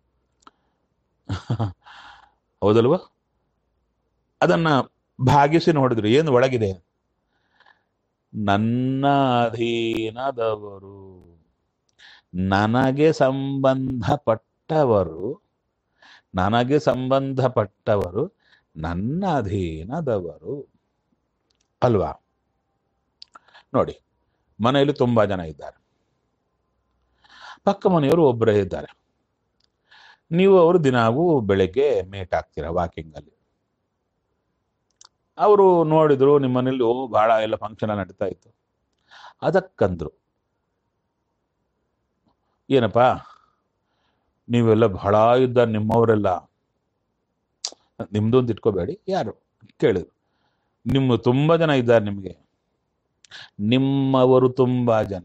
[SPEAKER 1] ಹೌದಲ್ವಾ ಅದನ್ನ ಭಾಗಿಸಿ ನೋಡಿದ್ರು ಏನು ಒಳಗಿದೆ ನನ್ನ ಅಧೀನದವರು ನನಗೆ ಸಂಬಂಧಪಟ್ಟವರು ನನಗೆ ಸಂಬಂಧಪಟ್ಟವರು ನನ್ನ ಅಧೀನದವರು ಅಲ್ವಾ ನೋಡಿ ಮನೆಯಲ್ಲಿ ತುಂಬಾ ಜನ ಇದ್ದಾರೆ ಪಕ್ಕ ಮನೆಯವರು ಒಬ್ಬರೇ ಇದ್ದಾರೆ ನೀವು ಅವರು ದಿನಾಗೂ ಬೆಳಗ್ಗೆ ಮೇಟ್ ಆಗ್ತೀರಾ ವಾಕಿಂಗ್ ಅಲ್ಲಿ ಅವರು ನೋಡಿದ್ರು ನಿಮ್ಮ ಮನೇಲಿ ಓ ಬಹಳ ಎಲ್ಲ ಫಂಕ್ಷನ್ ನಡೀತಾ ಇತ್ತು ಅದಕ್ಕಂದ್ರು ಏನಪ್ಪಾ ನೀವೆಲ್ಲ ಬಹಳ ಇದ್ದ ನಿಮ್ಮವರೆಲ್ಲ ನಿಮ್ದು ಅಂತ ಇಟ್ಕೋಬೇಡಿ ಯಾರು ಕೇಳಿದ್ರು ನಿಮ್ಮ ತುಂಬಾ ಜನ ಇದ್ದಾರೆ ನಿಮಗೆ ನಿಮ್ಮವರು ತುಂಬಾ ಜನ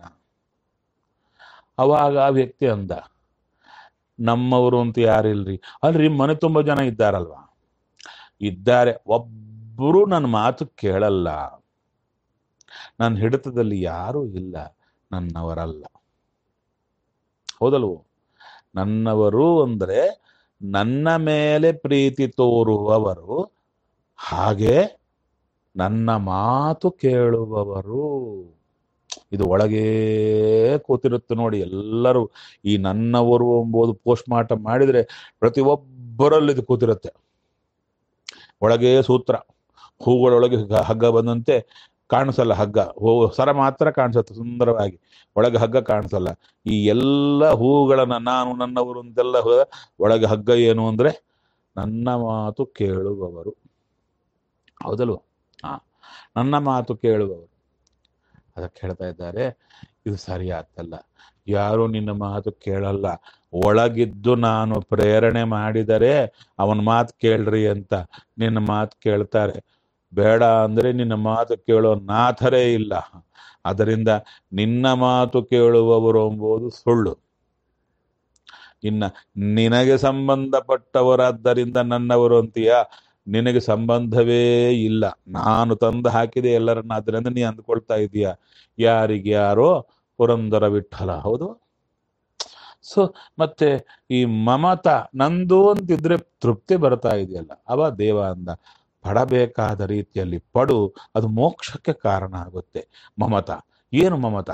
[SPEAKER 1] ಅವಾಗ ಆ ವ್ಯಕ್ತಿ ಅಂದ ನಮ್ಮವರು ಅಂತ ಯಾರಿಲ್ರಿ ಅಲ್ರಿ ಮನೆ ತುಂಬಾ ಜನ ಇದ್ದಾರಲ್ವಾ ಇದ್ದಾರೆ ಒಬ್ಬರು ನನ್ನ ಮಾತು ಕೇಳಲ್ಲ ನನ್ನ ಹಿಡಿತದಲ್ಲಿ ಯಾರೂ ಇಲ್ಲ ನನ್ನವರಲ್ಲ ಹೌದಲ್ವೋ ನನ್ನವರು ಅಂದ್ರೆ ನನ್ನ ಮೇಲೆ ಪ್ರೀತಿ ತೋರುವವರು ಹಾಗೆ ನನ್ನ ಮಾತು ಕೇಳುವವರು ಇದು ಒಳಗೇ ಕೂತಿರುತ್ತೆ ನೋಡಿ ಎಲ್ಲರೂ ಈ ನನ್ನವರು ಎಂಬುದು ಪೋಸ್ಟ್ ಮಾರ್ಟಮ್ ಮಾಡಿದ್ರೆ ಪ್ರತಿಯೊಬ್ಬರಲ್ಲಿ ಇದು ಕೂತಿರುತ್ತೆ ಒಳಗೇ ಸೂತ್ರ ಹೂಗಳೊಳಗೆ ಹಗ್ಗ- ಹಗ್ಗ ಬಂದಂತೆ ಕಾಣಿಸಲ್ಲ ಹಗ್ಗ ಹೂ ಸರ ಮಾತ್ರ ಕಾಣಿಸುತ್ತೆ ಸುಂದರವಾಗಿ ಒಳಗೆ ಹಗ್ಗ ಕಾಣಿಸಲ್ಲ ಈ ಎಲ್ಲ ಹೂಗಳನ್ನ ನಾನು ನನ್ನವರು ಅಂತೆಲ್ಲ ಹೋ- ಒಳಗೆ ಹಗ್ಗ ಏನು ಅಂದ್ರೆ ನನ್ನ ಮಾತು ಕೇಳುವವರು ಹೌದಲ್ವ ಹಾ ನನ್ನ ಮಾತು ಕೇಳುವವರು ಅದಕ್ಕೆ ಹೇಳ್ತಾ ಇದ್ದಾರೆ ಇದು ಸರಿಯಾಗ್ತಲ್ಲ ಯಾರು ನಿನ್ನ ಮಾತು ಕೇಳಲ್ಲ ಒಳಗಿದ್ದು ನಾನು ಪ್ರೇರಣೆ ಮಾಡಿದರೆ ಅವನ ಮಾತು ಕೇಳ್ರಿ ಅಂತ ನಿನ್ನ ಮಾತು ಕೇಳ್ತಾರೆ ಬೇಡ ಅಂದ್ರೆ ನಿನ್ನ ಮಾತು ಕೇಳೋ ನಾಥರೇ ಇಲ್ಲ ಅದರಿಂದ ನಿನ್ನ ಮಾತು ಕೇಳುವವರು ಎಂಬುದು ಸುಳ್ಳು ಇನ್ನ ನಿನಗೆ ಸಂಬಂಧಪಟ್ಟವರಾದ್ದರಿಂದ ನನ್ನವರು ಅಂತೀಯ ನಿನಗೆ ಸಂಬಂಧವೇ ಇಲ್ಲ ನಾನು ತಂದು ಹಾಕಿದೆ ಎಲ್ಲರನ್ನ ಅದರಿಂದ ನೀ ಅಂದ್ಕೊಳ್ತಾ ಇದೀಯ ಯಾರಿಗೆ ಯಾರೋ ಪುರಂದರ ವಿಠಲ ಹೌದು ಸೊ ಮತ್ತೆ ಈ ಮಮತ ನಂದು ಅಂತಿದ್ರೆ ತೃಪ್ತಿ ಬರ್ತಾ ಇದೆಯಲ್ಲ ಅವ ದೇವ ಅಂದ ಪಡಬೇಕಾದ ರೀತಿಯಲ್ಲಿ ಪಡು ಅದು ಮೋಕ್ಷಕ್ಕೆ ಕಾರಣ ಆಗುತ್ತೆ ಮಮತ ಏನು ಮಮತ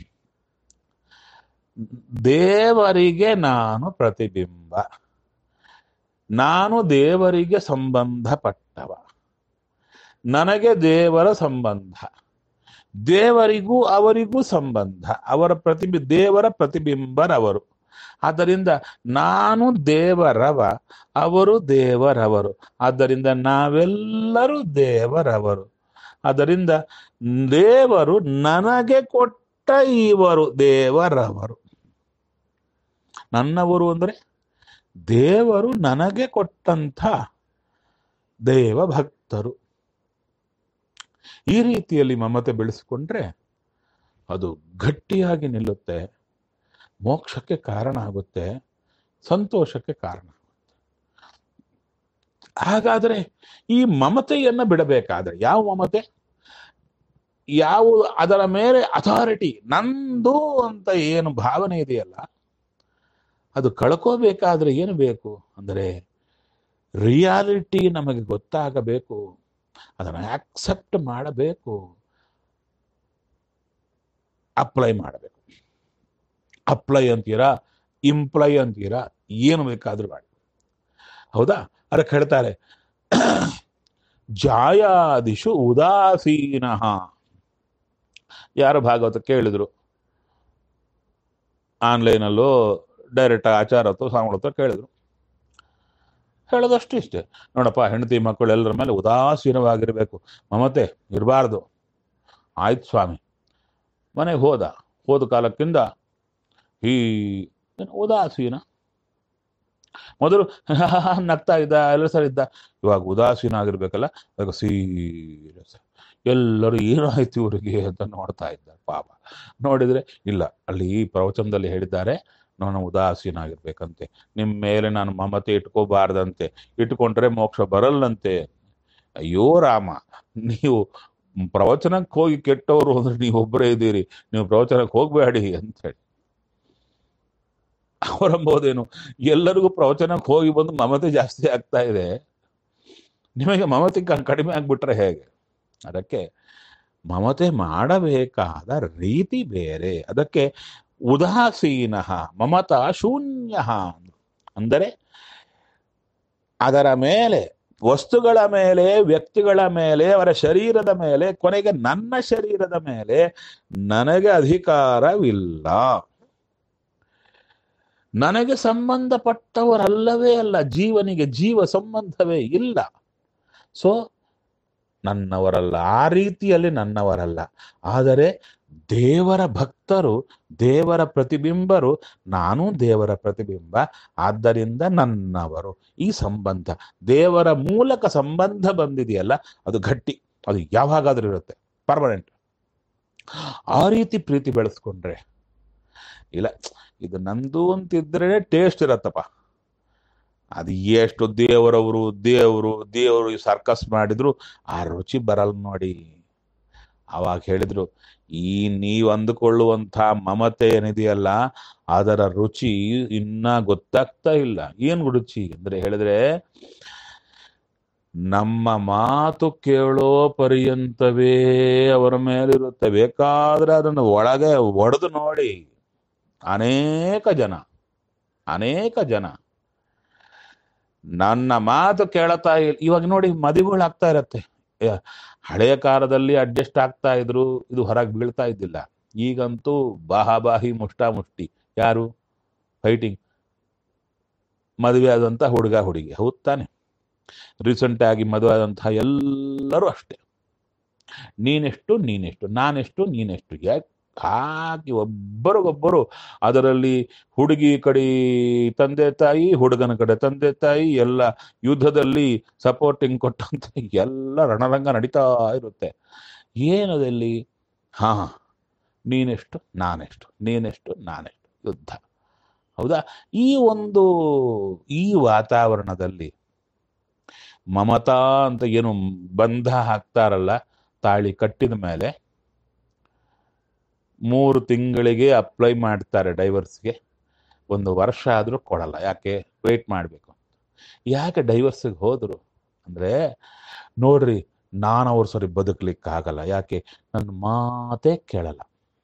[SPEAKER 1] ದೇವರಿಗೆ ನಾನು ಪ್ರತಿಬಿಂಬ ನಾನು ದೇವರಿಗೆ ಸಂಬಂಧಪಟ್ಟವ ನನಗೆ ದೇವರ ಸಂಬಂಧ ದೇವರಿಗೂ ಅವರಿಗೂ ಸಂಬಂಧ ಅವರ ಪ್ರತಿಬಿ ದೇವರ ಪ್ರತಿಬಿಂಬರವರು ಆದ್ದರಿಂದ ನಾನು ದೇವರವ ಅವರು ದೇವರವರು ಆದ್ದರಿಂದ ನಾವೆಲ್ಲರೂ ದೇವರವರು ಆದ್ದರಿಂದ ದೇವರು ನನಗೆ ಕೊಟ್ಟ ಇವರು ದೇವರವರು ನನ್ನವರು ಅಂದ್ರೆ ದೇವರು ನನಗೆ ಕೊಟ್ಟಂಥ ದೇವ ಭಕ್ತರು ಈ ರೀತಿಯಲ್ಲಿ ಮಮತೆ ಬೆಳೆಸಿಕೊಂಡ್ರೆ ಅದು ಗಟ್ಟಿಯಾಗಿ ನಿಲ್ಲುತ್ತೆ ಮೋಕ್ಷಕ್ಕೆ ಕಾರಣ ಆಗುತ್ತೆ ಸಂತೋಷಕ್ಕೆ ಕಾರಣ ಆಗುತ್ತೆ ಹಾಗಾದ್ರೆ ಈ ಮಮತೆಯನ್ನ ಬಿಡಬೇಕಾದ್ರೆ ಯಾವ ಮಮತೆ ಯಾವ ಅದರ ಮೇಲೆ ಅಥಾರಿಟಿ ನಂದು ಅಂತ ಏನು ಭಾವನೆ ಇದೆಯಲ್ಲ ಅದು ಕಳ್ಕೋಬೇಕಾದ್ರೆ ಏನು ಬೇಕು ಅಂದರೆ ರಿಯಾಲಿಟಿ ನಮಗೆ ಗೊತ್ತಾಗಬೇಕು ಅದನ್ನು ಆಕ್ಸೆಪ್ಟ್ ಮಾಡಬೇಕು ಅಪ್ಲೈ ಮಾಡಬೇಕು ಅಪ್ಲೈ ಅಂತೀರಾ ಇಂಪ್ಲೈ ಅಂತೀರಾ ಏನು ಬೇಕಾದ್ರೂ ಮಾಡಿ ಹೌದಾ ಅದಕ್ಕೆ ಹೇಳ್ತಾರೆ ಜಾಯಾದಿಶು ಉದಾಸೀನ ಯಾರು ಭಾಗವತ ಕೇಳಿದ್ರು ಆನ್ಲೈನಲ್ಲೋ ಡೈರೆಕ್ಟ್ ಆಚಾರ ಹತ್ರ ಸ್ವಾಮಿಗಳ ಹತ್ರ ಕೇಳಿದ್ರು ಹೇಳೋದಷ್ಟು ಇಷ್ಟೇ ನೋಡಪ್ಪ ಹೆಂಡತಿ ಮಕ್ಕಳು ಎಲ್ಲರ ಮೇಲೆ ಉದಾಸೀನವಾಗಿರ್ಬೇಕು ಮಮತೆ ಇರಬಾರ್ದು ಆಯ್ತು ಸ್ವಾಮಿ ಮನೆಗೆ ಹೋದ ಹೋದ ಕಾಲಕ್ಕಿಂದ ಈ ಏನು ಉದಾಸೀನ ಮೊದಲು ನಗ್ತಾ ಇದ್ದ ಎಲ್ಲ ಸರಿ ಇದ್ದ ಇವಾಗ ಉದಾಸೀನ ಆಗಿರ್ಬೇಕಲ್ಲ ಅದಕ್ಕೆ ಸೀರಿಯಸ್ ಎಲ್ಲರೂ ಏನಾಯ್ತು ಇವರಿಗೆ ಅಂತ ನೋಡ್ತಾ ಇದ್ದ ಪಾಪ ನೋಡಿದ್ರೆ ಇಲ್ಲ ಅಲ್ಲಿ ಈ ಪ್ರವಚನದಲ್ಲಿ ಹೇಳಿದ್ದಾರೆ ನಾನು ಉದಾಸೀನ ಆಗಿರ್ಬೇಕಂತೆ ನಿಮ್ಮ ಮೇಲೆ ನಾನು ಮಮತೆ ಇಟ್ಕೋಬಾರ್ದಂತೆ ಇಟ್ಕೊಂಡ್ರೆ ಮೋಕ್ಷ ಬರಲ್ಲಂತೆ ಅಯ್ಯೋ ರಾಮ ನೀವು ಪ್ರವಚನಕ್ಕೆ ಹೋಗಿ ಕೆಟ್ಟವರು ಅಂದ್ರೆ ನೀವು ಒಬ್ಬರೇ ಇದ್ದೀರಿ ನೀವು ಪ್ರವಚನಕ್ಕೆ ಹೋಗ್ಬೇಡಿ ಅಂತ ಹೇಳಿ ಅವರಂಬೋದೇನು ಎಲ್ಲರಿಗೂ ಪ್ರವಚನಕ್ಕೆ ಹೋಗಿ ಬಂದು ಮಮತೆ ಜಾಸ್ತಿ ಆಗ್ತಾ ಇದೆ ನಿಮಗೆ ಮಮತೆ ಕ- ಕಡಿಮೆ ಆಗ್ಬಿಟ್ರೆ ಹೇಗೆ ಅದಕ್ಕೆ ಮಮತೆ ಮಾಡಬೇಕಾದ ರೀತಿ ಬೇರೆ ಅದಕ್ಕೆ ಉದಾಸೀನ ಮಮತಾ ಶೂನ್ಯ ಅಂದರೆ ಅದರ ಮೇಲೆ ವಸ್ತುಗಳ ಮೇಲೆ ವ್ಯಕ್ತಿಗಳ ಮೇಲೆ ಅವರ ಶರೀರದ ಮೇಲೆ ಕೊನೆಗೆ ನನ್ನ ಶರೀರದ ಮೇಲೆ ನನಗೆ ಅಧಿಕಾರವಿಲ್ಲ ನನಗೆ ಸಂಬಂಧಪಟ್ಟವರಲ್ಲವೇ ಅಲ್ಲ ಜೀವನಿಗೆ ಜೀವ ಸಂಬಂಧವೇ ಇಲ್ಲ ಸೊ ನನ್ನವರಲ್ಲ ಆ ರೀತಿಯಲ್ಲಿ ನನ್ನವರಲ್ಲ ಆದರೆ ದೇವರ ಭಕ್ತರು ದೇವರ ಪ್ರತಿಬಿಂಬರು ನಾನು ದೇವರ ಪ್ರತಿಬಿಂಬ ಆದ್ದರಿಂದ ನನ್ನವರು ಈ ಸಂಬಂಧ ದೇವರ ಮೂಲಕ ಸಂಬಂಧ ಬಂದಿದೆಯಲ್ಲ ಅದು ಗಟ್ಟಿ ಅದು ಯಾವಾಗಾದ್ರೂ ಇರುತ್ತೆ ಪರ್ಮನೆಂಟ್ ಆ ರೀತಿ ಪ್ರೀತಿ ಬೆಳೆಸ್ಕೊಂಡ್ರೆ ಇಲ್ಲ ಇದು ನಂದು ಅಂತಿದ್ರೆ ಟೇಸ್ಟ್ ಇರತ್ತಪ್ಪ ಅದು ಎಷ್ಟು ದೇವರವರು ದೇವರು ದೇವರು ಸರ್ಕಸ್ ಮಾಡಿದ್ರು ಆ ರುಚಿ ಬರಲ್ಲ ನೋಡಿ ಅವಾಗ ಹೇಳಿದ್ರು ಈ ನೀವು ಅಂದುಕೊಳ್ಳುವಂಥ ಮಮತೆ ಏನಿದೆಯಲ್ಲ ಅದರ ರುಚಿ ಇನ್ನ ಗೊತ್ತಾಗ್ತಾ ಇಲ್ಲ ಏನ್ ರುಚಿ ಅಂದ್ರೆ ಹೇಳಿದ್ರೆ ನಮ್ಮ ಮಾತು ಕೇಳೋ ಪರ್ಯಂತವೇ ಅವರ ಮೇಲಿರುತ್ತೆ ಬೇಕಾದ್ರೆ ಅದನ್ನು ಒಳಗೆ ಒಡೆದು ನೋಡಿ ಅನೇಕ ಜನ ಅನೇಕ ಜನ ನನ್ನ ಮಾತು ಕೇಳತಾ ಇಲ್ಲ ಇವಾಗ ನೋಡಿ ಮದುವೆಗಳು ಆಗ್ತಾ ಇರತ್ತೆ ಏ, ಹಳೆಯ ಕಾಲದಲ್ಲಿ ಅಡ್ಜಸ್ಟ್ ಆಗ್ತಾ ಇದ್ರು ಇದು ಹೊರಗೆ ಬೀಳ್ತಾ ಇದ್ದಿಲ್ಲ ಈಗಂತೂ ಬಾಹಾಬಾಹಿ ಮುಷ್ಟಾ ಮುಷ್ಟಿ ಯಾರು ಫೈಟಿಂಗ್ ಮದುವೆ ಆದಂತ ಹುಡುಗ ಹುಡುಗಿ ಹೌದ್ ತಾನೆ ರೀಸೆಂಟ್ ಆಗಿ ಮದುವೆ ಆದಂತಹ ಎಲ್ಲರೂ ಅಷ್ಟೇ ನೀನೆಷ್ಟು ನೀನೆಷ್ಟು ನಾನೆಷ್ಟು ನೀನೆಷ್ಟು ಯಾಕೆ ಹಾಕಿ ಒಬ್ಬರಿಗೊಬ್ಬರು ಅದರಲ್ಲಿ ಹುಡುಗಿ ಕಡೆ ತಂದೆ ತಾಯಿ ಹುಡುಗನ ಕಡೆ ತಂದೆ ತಾಯಿ ಎಲ್ಲ ಯುದ್ಧದಲ್ಲಿ ಸಪೋರ್ಟಿಂಗ್ ಕೊಟ್ಟಂತ ಎಲ್ಲ ರಣರಂಗ ನಡೀತಾ ಇರುತ್ತೆ ಏನದಲ್ಲಿ ಹಾ ನೀನೆಷ್ಟು ನಾನೆಷ್ಟು ನೀನೆಷ್ಟು ನಾನೆಷ್ಟು ಯುದ್ಧ ಹೌದಾ ಈ ಒಂದು ಈ ವಾತಾವರಣದಲ್ಲಿ ಮಮತಾ ಅಂತ ಏನು ಬಂಧ ಹಾಕ್ತಾರಲ್ಲ ತಾಳಿ ಕಟ್ಟಿದ ಮೇಲೆ ಮೂರು ತಿಂಗಳಿಗೆ ಅಪ್ಲೈ ಮಾಡ್ತಾರೆ ಡೈವರ್ಸ್ಗೆ ಒಂದು ವರ್ಷ ಆದರೂ ಕೊಡಲ್ಲ ಯಾಕೆ ವೇಟ್ ಮಾಡಬೇಕು ಯಾಕೆ ಡೈವರ್ಸಿಗೆ ಹೋದ್ರು ಅಂದರೆ ನೋಡ್ರಿ ನಾನು ಅವ್ರ ಸರಿ ಬದುಕಲಿಕ್ಕಾಗಲ್ಲ ಯಾಕೆ ನನ್ನ ಮಾತೇ ಕೇಳಲ್ಲ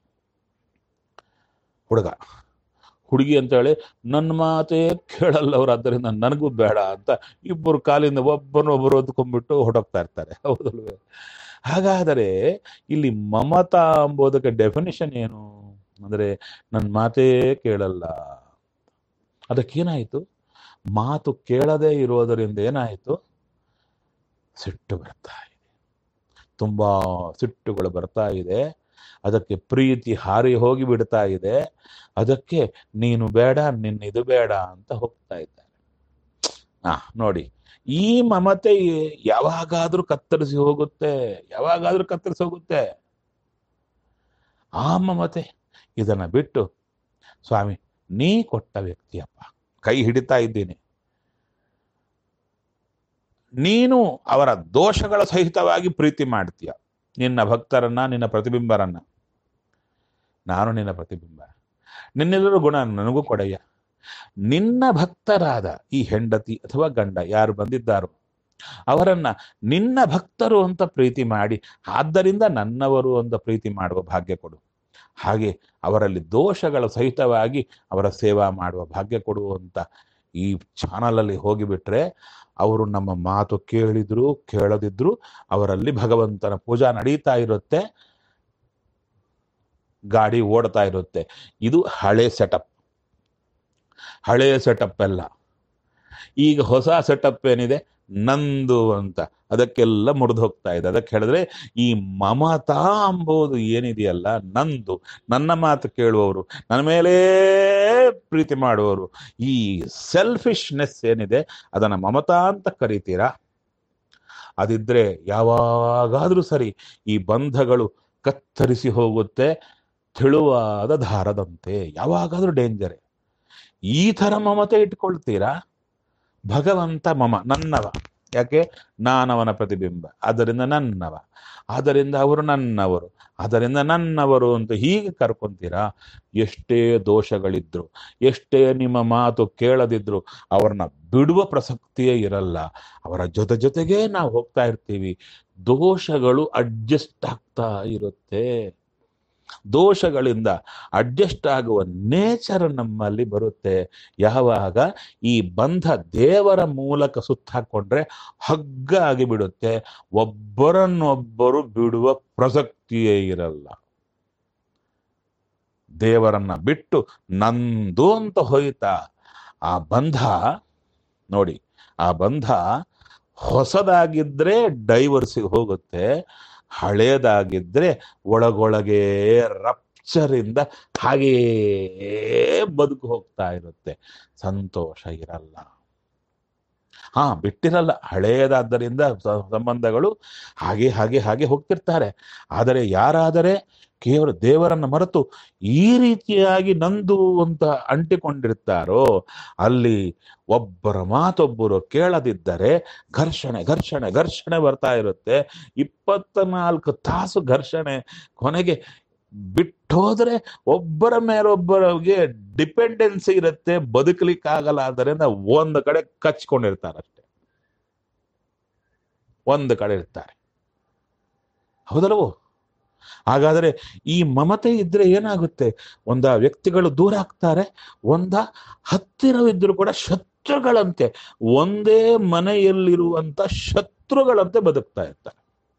[SPEAKER 1] ಹುಡುಗ ಹುಡುಗಿ ಅಂತ ಹೇಳಿ ನನ್ನ ಮಾತೇ ಕೇಳಲ್ಲ ಅವ್ರು ಆದ್ದರಿಂದ ನನಗೂ ಬೇಡ ಅಂತ ಇಬ್ಬರು ಕಾಲಿಂದ ಒಬ್ಬರನ್ನೊಬ್ಬರು ಹೊದ್ಕೊಂಡ್ಬಿಟ್ಟು ಹೊಡೋಗ್ತಾ ಇರ್ತಾರೆ ಹೌದಲ್ವೇ ಹಾಗಾದರೆ ಇಲ್ಲಿ ಮಮತಾ ಎಂಬುದಕ್ಕೆ ಡೆಫಿನಿಷನ್ ಏನು ಅಂದರೆ ನನ್ನ ಮಾತೇ ಕೇಳಲ್ಲ ಅದಕ್ಕೇನಾಯಿತು ಮಾತು ಕೇಳದೇ ಇರೋದರಿಂದ ಏನಾಯಿತು ಸಿಟ್ಟು ಬರ್ತಾ ಇದೆ ತುಂಬಾ ಸಿಟ್ಟುಗಳು ಬರ್ತಾ ಇದೆ ಅದಕ್ಕೆ ಪ್ರೀತಿ ಹಾರಿ ಹೋಗಿ ಬಿಡ್ತಾ ಇದೆ ಅದಕ್ಕೆ ನೀನು ಬೇಡ ನಿನ್ನ ಇದು ಬೇಡ ಅಂತ ಹೋಗ್ತಾ ಇದ್ದಾರೆ ಹಾ ನೋಡಿ ಈ ಮಮತೆ ಯಾವಾಗಾದ್ರೂ ಕತ್ತರಿಸಿ ಹೋಗುತ್ತೆ ಯಾವಾಗಾದ್ರೂ ಕತ್ತರಿಸಿ ಹೋಗುತ್ತೆ ಆ ಮಮತೆ ಇದನ್ನ ಬಿಟ್ಟು ಸ್ವಾಮಿ ನೀ ಕೊಟ್ಟ ವ್ಯಕ್ತಿಯಪ್ಪ ಕೈ ಹಿಡಿತಾ ಇದ್ದೀನಿ ನೀನು ಅವರ ದೋಷಗಳ ಸಹಿತವಾಗಿ ಪ್ರೀತಿ ಮಾಡ್ತೀಯ ನಿನ್ನ ಭಕ್ತರನ್ನ ನಿನ್ನ ಪ್ರತಿಬಿಂಬರನ್ನ ನಾನು ನಿನ್ನ ಪ್ರತಿಬಿಂಬ ನಿನ್ನೆಲ್ಲರೂ ಗುಣ ನನಗೂ ಕೊಡೆಯ ನಿನ್ನ ಭಕ್ತರಾದ ಈ ಹೆಂಡತಿ ಅಥವಾ ಗಂಡ ಯಾರು ಬಂದಿದ್ದಾರೋ ಅವರನ್ನ ನಿನ್ನ ಭಕ್ತರು ಅಂತ ಪ್ರೀತಿ ಮಾಡಿ ಆದ್ದರಿಂದ ನನ್ನವರು ಅಂತ ಪ್ರೀತಿ ಮಾಡುವ ಭಾಗ್ಯ ಕೊಡು ಹಾಗೆ ಅವರಲ್ಲಿ ದೋಷಗಳ ಸಹಿತವಾಗಿ ಅವರ ಸೇವಾ ಮಾಡುವ ಭಾಗ್ಯ ಕೊಡು ಅಂತ ಈ ಚಾನಲಲ್ಲಿ ಹೋಗಿಬಿಟ್ರೆ ಅವರು ನಮ್ಮ ಮಾತು ಕೇಳಿದ್ರು ಕೇಳದಿದ್ರು ಅವರಲ್ಲಿ ಭಗವಂತನ ಪೂಜಾ ನಡೀತಾ ಇರುತ್ತೆ ಗಾಡಿ ಓಡ್ತಾ ಇರುತ್ತೆ ಇದು ಹಳೆ ಸೆಟಪ್ ಹಳೆ ಸೆಟಪ್ ಎಲ್ಲ ಈಗ ಹೊಸ ಸೆಟಪ್ ಏನಿದೆ ನಂದು ಅಂತ ಅದಕ್ಕೆಲ್ಲ ಮುರಿದು ಹೋಗ್ತಾ ಇದೆ ಅದಕ್ಕೆ ಹೇಳಿದ್ರೆ ಈ ಮಮತಾ ಅಂಬುದು ಏನಿದೆಯಲ್ಲ ನಂದು ನನ್ನ ಮಾತು ಕೇಳುವವರು ನನ್ನ ಮೇಲೆ ಪ್ರೀತಿ ಮಾಡುವವರು ಈ ಸೆಲ್ಫಿಶ್ನೆಸ್ ಏನಿದೆ ಅದನ್ನ ಮಮತಾ ಅಂತ ಕರಿತೀರಾ ಅದಿದ್ರೆ ಯಾವಾಗಾದ್ರೂ ಸರಿ ಈ ಬಂಧಗಳು ಕತ್ತರಿಸಿ ಹೋಗುತ್ತೆ ತೆಳುವಾದ ದಾರದಂತೆ ಯಾವಾಗಾದ್ರೂ ಡೇಂಜರೇ ಈ ಥರ ಮಮತೆ ಇಟ್ಕೊಳ್ತೀರಾ ಭಗವಂತ ಮಮ ನನ್ನವ ಯಾಕೆ ನಾನವನ ಪ್ರತಿಬಿಂಬ ಆದ್ದರಿಂದ ನನ್ನವ ಆದ್ದರಿಂದ ಅವರು ನನ್ನವರು ಆದ್ದರಿಂದ ನನ್ನವರು ಅಂತ ಹೀಗೆ ಕರ್ಕೊಂತೀರಾ ಎಷ್ಟೇ ದೋಷಗಳಿದ್ರು ಎಷ್ಟೇ ನಿಮ್ಮ ಮಾತು ಕೇಳದಿದ್ರು ಅವ್ರನ್ನ ಬಿಡುವ ಪ್ರಸಕ್ತಿಯೇ ಇರಲ್ಲ ಅವರ ಜೊತೆ ಜೊತೆಗೇ ನಾವು ಹೋಗ್ತಾ ಇರ್ತೀವಿ ದೋಷಗಳು ಅಡ್ಜಸ್ಟ್ ಆಗ್ತಾ ಇರುತ್ತೆ ದೋಷಗಳಿಂದ ಅಡ್ಜಸ್ಟ್ ಆಗುವ ನೇಚರ್ ನಮ್ಮಲ್ಲಿ ಬರುತ್ತೆ ಯಾವಾಗ ಈ ಬಂಧ ದೇವರ ಮೂಲಕ ಸುತ್ತಾಕೊಂಡ್ರೆ ಹಗ್ಗ ಆಗಿ ಬಿಡುತ್ತೆ ಒಬ್ಬರನ್ನೊಬ್ಬರು ಬಿಡುವ ಪ್ರಸಕ್ತಿಯೇ ಇರಲ್ಲ ದೇವರನ್ನ ಬಿಟ್ಟು ನಂದು ಅಂತ ಹೋಯ್ತಾ ಆ ಬಂಧ ನೋಡಿ ಆ ಬಂಧ ಹೊಸದಾಗಿದ್ರೆ ಡೈವರ್ಸಿಗೆ ಹೋಗುತ್ತೆ ಹಳೇದಾಗಿದ್ರೆ ಒಳಗೊಳಗೆ ರಪ್ಚರಿಂದ ಹಾಗೆಯೇ ಬದುಕು ಹೋಗ್ತಾ ಇರುತ್ತೆ ಸಂತೋಷ ಇರಲ್ಲ ಹಾ ಬಿಟ್ಟಿರಲ್ಲ ಹಳೆಯದಾದ್ದರಿಂದ ಸ- ಸಂಬಂಧಗಳು ಹಾಗೆ ಹಾಗೆ ಹಾಗೆ ಹೋಗ್ತಿರ್ತಾರೆ ಆದರೆ ಯಾರಾದರೆ ಕೇವಲ ದೇವರನ್ನ ಮರೆತು ಈ ರೀತಿಯಾಗಿ ನಂದು ಅಂತ ಅಂಟಿಕೊಂಡಿರ್ತಾರೋ ಅಲ್ಲಿ ಒಬ್ಬರ ಮಾತೊಬ್ಬರು ಕೇಳದಿದ್ದರೆ ಘರ್ಷಣೆ ಘರ್ಷಣೆ ಘರ್ಷಣೆ ಬರ್ತಾ ಇರುತ್ತೆ ಇಪ್ಪತ್ತ ನಾಲ್ಕು ತಾಸು ಘರ್ಷಣೆ ಕೊನೆಗೆ ಬಿಟ್ಟೋದ್ರೆ ಒಬ್ಬರ ಮೇಲೊಬ್ಬರಿಗೆ ಡಿಪೆಂಡೆನ್ಸಿ ಇರುತ್ತೆ ಬದುಕಲಿಕ್ಕಾಗಲ್ಲ ಆದ್ದರಿಂದ ಒಂದು ಕಡೆ ಕಚ್ಕೊಂಡಿರ್ತಾರೆ ಅಷ್ಟೇ ಒಂದು ಕಡೆ ಇರ್ತಾರೆ ಹೌದಲ್ವೋ ಹಾಗಾದರೆ ಈ ಮಮತೆ ಇದ್ರೆ ಏನಾಗುತ್ತೆ ಒಂದ ವ್ಯಕ್ತಿಗಳು ದೂರ ಆಗ್ತಾರೆ ಒಂದ ಹತ್ತಿರವಿದ್ರೂ ಕೂಡ ಶತ್ರುಗಳಂತೆ ಒಂದೇ ಮನೆಯಲ್ಲಿರುವಂತ ಶತ್ರುಗಳಂತೆ ಬದುಕ್ತಾ ಇರ್ತಾರೆ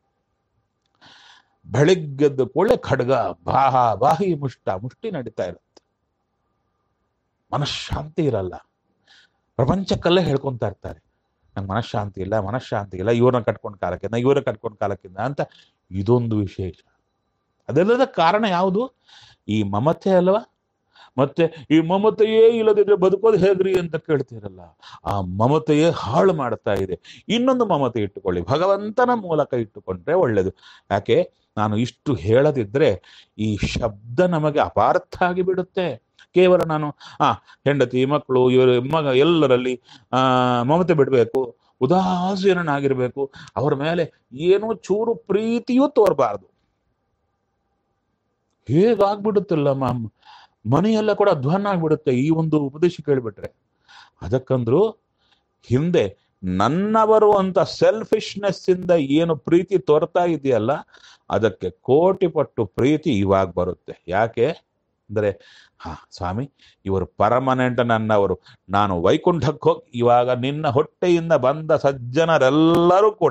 [SPEAKER 1] ಬೆಳಿಗ್ಗೆದ್ದು ಕೂಡಲೇ ಖಡ್ಗ ಬಾಹ ಬಾಹಿ ಮುಷ್ಟ ಮುಷ್ಟಿ ನಡೀತಾ ಇರುತ್ತೆ ಮನಃಶಾಂತಿ ಇರಲ್ಲ ಪ್ರಪಂಚಕ್ಕಲ್ಲೇ ಹೇಳ್ಕೊಂತಾ ಇರ್ತಾರೆ ನಂಗೆ ಮನಃಶಾಂತಿ ಇಲ್ಲ ಮನಃಶಾಂತಿ ಇಲ್ಲ ಇವ್ರನ್ನ ಕಟ್ಕೊಂಡು ಕಾಲಕ್ಕಿಂತ ಇವ್ರನ್ನ ಕಟ್ಕೊಂಡು ಕಾಲಕ್ಕಿಂತ ಅಂತ ಇದೊಂದು ವಿಶೇಷ ಅದೆಲ್ಲದ ಕಾರಣ ಯಾವುದು ಈ ಮಮತೆ ಅಲ್ವಾ ಮತ್ತೆ ಈ ಮಮತೆಯೇ ಇಲ್ಲದಿದ್ರೆ ಬದುಕೋದು ಹೇಗ್ರಿ ಅಂತ ಕೇಳ್ತೀರಲ್ಲ ಆ ಮಮತೆಯೇ ಹಾಳು ಮಾಡ್ತಾ ಇದೆ ಇನ್ನೊಂದು ಮಮತೆ ಇಟ್ಟುಕೊಳ್ಳಿ ಭಗವಂತನ ಮೂಲಕ ಇಟ್ಟುಕೊಂಡ್ರೆ ಒಳ್ಳೇದು ಯಾಕೆ ನಾನು ಇಷ್ಟು ಹೇಳದಿದ್ರೆ ಈ ಶಬ್ದ ನಮಗೆ ಅಪಾರ್ಥ ಆಗಿ ಬಿಡುತ್ತೆ ಕೇವಲ ನಾನು ಆ ಹೆಂಡತಿ ಮಕ್ಕಳು ಇವರು ಮಗ ಎಲ್ಲರಲ್ಲಿ ಆ ಮಮತೆ ಬಿಡಬೇಕು ಉದಾಸೀನನಾಗಿರ್ಬೇಕು ಅವರ ಮೇಲೆ ಏನೋ ಚೂರು ಪ್ರೀತಿಯೂ ತೋರಬಾರದು ಹೇಗಾಗ್ಬಿಡುತ್ತಲ್ಲ ಮಾಮ್ ಮನೆಯೆಲ್ಲ ಕೂಡ ಅಧ್ವಾನ ಆಗ್ಬಿಡುತ್ತೆ ಈ ಒಂದು ಉಪದೇಶ ಕೇಳಿಬಿಟ್ರೆ ಅದಕ್ಕಂದ್ರು ಹಿಂದೆ ನನ್ನವರು ಅಂತ ಸೆಲ್ಫಿಶ್ನೆಸ್ ಇಂದ ಏನು ಪ್ರೀತಿ ತೋರ್ತಾ ಇದೆಯಲ್ಲ ಅದಕ್ಕೆ ಕೋಟಿ ಪಟ್ಟು ಪ್ರೀತಿ ಇವಾಗ ಬರುತ್ತೆ ಯಾಕೆ ಅಂದರೆ ಹಾ ಸ್ವಾಮಿ ಇವರು ಪರ್ಮನೆಂಟ್ ನನ್ನವರು ನಾನು ವೈಕುಂಠಕ್ಕೆ ಹೋಗಿ ಇವಾಗ ನಿನ್ನ ಹೊಟ್ಟೆಯಿಂದ ಬಂದ ಸಜ್ಜನರೆಲ್ಲರೂ ಕೂಡ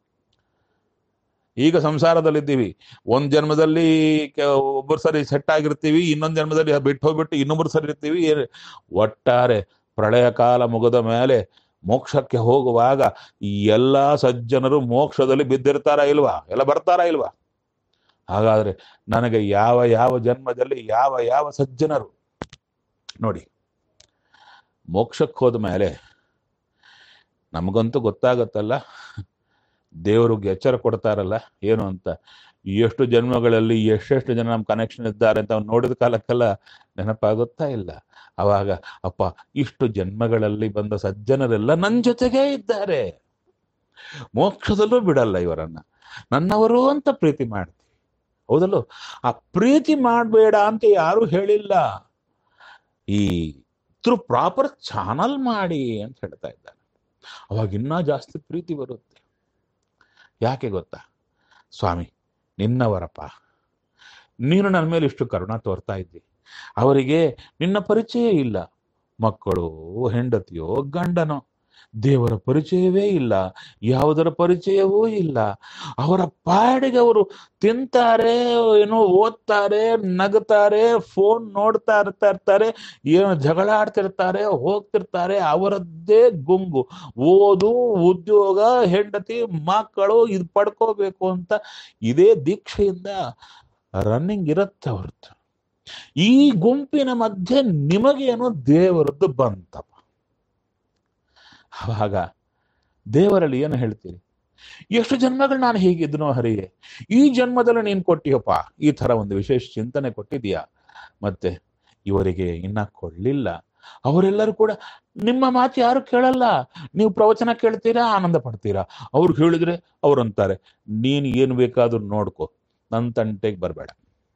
[SPEAKER 1] ಈಗ ಸಂಸಾರದಲ್ಲಿದ್ದೀವಿ ಒಂದ್ ಜನ್ಮದಲ್ಲಿ ಕೆ- ಒಬ್ಬರು ಸರಿ ಸೆಟ್ ಆಗಿರ್ತೀವಿ ಇನ್ನೊಂದ್ ಜನ್ಮದಲ್ಲಿ ಬಿಟ್ಟು ಹೋಗ್ಬಿಟ್ಟು ಇನ್ನೊಬ್ರು ಸರಿ ಇರ್ತೀವಿ ಏ- ಒಟ್ಟಾರೆ ಪ್ರಳಯ ಕಾಲ ಮುಗಿದ ಮೇಲೆ ಮೋಕ್ಷಕ್ಕೆ ಹೋಗುವಾಗ ಈ ಎಲ್ಲಾ ಸಜ್ಜನರು ಮೋಕ್ಷದಲ್ಲಿ ಬಿದ್ದಿರ್ತಾರ ಇಲ್ವಾ ಎಲ್ಲ ಬರ್ತಾರಾ ಇಲ್ವಾ ಹಾಗಾದ್ರೆ ನನಗೆ ಯಾವ ಯಾವ ಜನ್ಮದಲ್ಲಿ ಯಾವ ಯಾವ ಸಜ್ಜನರು ನೋಡಿ ಮೋಕ್ಷಕ್ಕೆ ಹೋದ ಮೇಲೆ ನಮಗಂತೂ ಗೊತ್ತಾಗತ್ತಲ್ಲ ದೇವ್ರಿಗೆ ಎಚ್ಚರ ಕೊಡ್ತಾರಲ್ಲ ಏನು ಅಂತ ಎಷ್ಟು ಜನ್ಮಗಳಲ್ಲಿ ಎಷ್ಟೆಷ್ಟು ಜನ ನಮ್ಮ ಕನೆಕ್ಷನ್ ಇದ್ದಾರೆ ಅಂತ ಅವ್ನು ನೋಡಿದ ಕಾಲಕ್ಕೆಲ್ಲ ನೆನಪಾಗುತ್ತಾ ಇಲ್ಲ ಅವಾಗ ಅಪ್ಪ ಇಷ್ಟು ಜನ್ಮಗಳಲ್ಲಿ ಬಂದ ಸಜ್ಜನರೆಲ್ಲ ನನ್ನ ಜೊತೆಗೇ ಇದ್ದಾರೆ ಮೋಕ್ಷದಲ್ಲೂ ಬಿಡಲ್ಲ ಇವರನ್ನ ನನ್ನವರು ಅಂತ ಪ್ರೀತಿ ಮಾಡ್ತೀವಿ ಹೌದಲ್ಲೋ ಆ ಪ್ರೀತಿ ಮಾಡಬೇಡ ಅಂತ ಯಾರು ಹೇಳಿಲ್ಲ ಈ ಥ್ರೂ ಪ್ರಾಪರ್ ಚಾನಲ್ ಮಾಡಿ ಅಂತ ಹೇಳ್ತಾ ಇದ್ದಾರೆ ಅವಾಗ ಇನ್ನೂ ಜಾಸ್ತಿ ಪ್ರೀತಿ ಬರುತ್ತೆ ಯಾಕೆ ಗೊತ್ತಾ ಸ್ವಾಮಿ ನಿನ್ನವರಪ್ಪ ನೀನು ನನ್ನ ಮೇಲೆ ಇಷ್ಟು ಕರುಣ ತೋರ್ತಾ ಇದ್ದಿ ಅವರಿಗೆ ನಿನ್ನ ಪರಿಚಯ ಇಲ್ಲ ಮಕ್ಕಳು ಹೆಂಡತಿಯೋ ಗಂಡನೋ ದೇವರ ಪರಿಚಯವೇ ಇಲ್ಲ ಯಾವುದರ ಪರಿಚಯವೂ ಇಲ್ಲ ಅವರ ಪಾಡಿಗೆ ಅವರು ತಿಂತಾರೆ ಏನೋ ಓದ್ತಾರೆ ನಗ್ತಾರೆ ಫೋನ್ ನೋಡ್ತಾ ಇರ್ತಾ ಇರ್ತಾರೆ ಏನು ಜಗಳ ಆಡ್ತಿರ್ತಾರೆ ಹೋಗ್ತಿರ್ತಾರೆ ಅವರದ್ದೇ ಗುಂಗು ಓದು ಉದ್ಯೋಗ ಹೆಂಡತಿ ಮಕ್ಕಳು ಇದು ಪಡ್ಕೋಬೇಕು ಅಂತ ಇದೇ ದೀಕ್ಷೆಯಿಂದ ರನ್ನಿಂಗ್ ಇರುತ್ತೆ ಹೊರತು ಈ ಗುಂಪಿನ ಮಧ್ಯೆ ನಿಮಗೇನೋ ದೇವರದ್ದು ಬಂತಪ್ಪ ಆವಾಗ ದೇವರಲ್ಲಿ ಏನು ಹೇಳ್ತೀರಿ ಎಷ್ಟು ಜನ್ಮಗಳು ನಾನು ಹೀಗಿದ್ನೋ ಹರಿಗೆ ಈ ಜನ್ಮದಲ್ಲಿ ನೀನು ಕೊಟ್ಟಿಯಪ್ಪ ಈ ತರ ಒಂದು ವಿಶೇಷ ಚಿಂತನೆ ಕೊಟ್ಟಿದೀಯಾ ಮತ್ತೆ ಇವರಿಗೆ ಇನ್ನ ಕೊಡ್ಲಿಲ್ಲ ಅವರೆಲ್ಲರೂ ಕೂಡ ನಿಮ್ಮ ಮಾತು ಯಾರು ಕೇಳಲ್ಲ ನೀವು ಪ್ರವಚನ ಕೇಳ್ತೀರಾ ಆನಂದ ಪಡ್ತೀರಾ ಅವ್ರು ಹೇಳಿದ್ರೆ ಅವ್ರು ಅಂತಾರೆ ನೀನು ಏನು ಬೇಕಾದ್ರೂ ನೋಡ್ಕೊ ನನ್ನ ತಂಟೆಗೆ ಬರಬೇಡ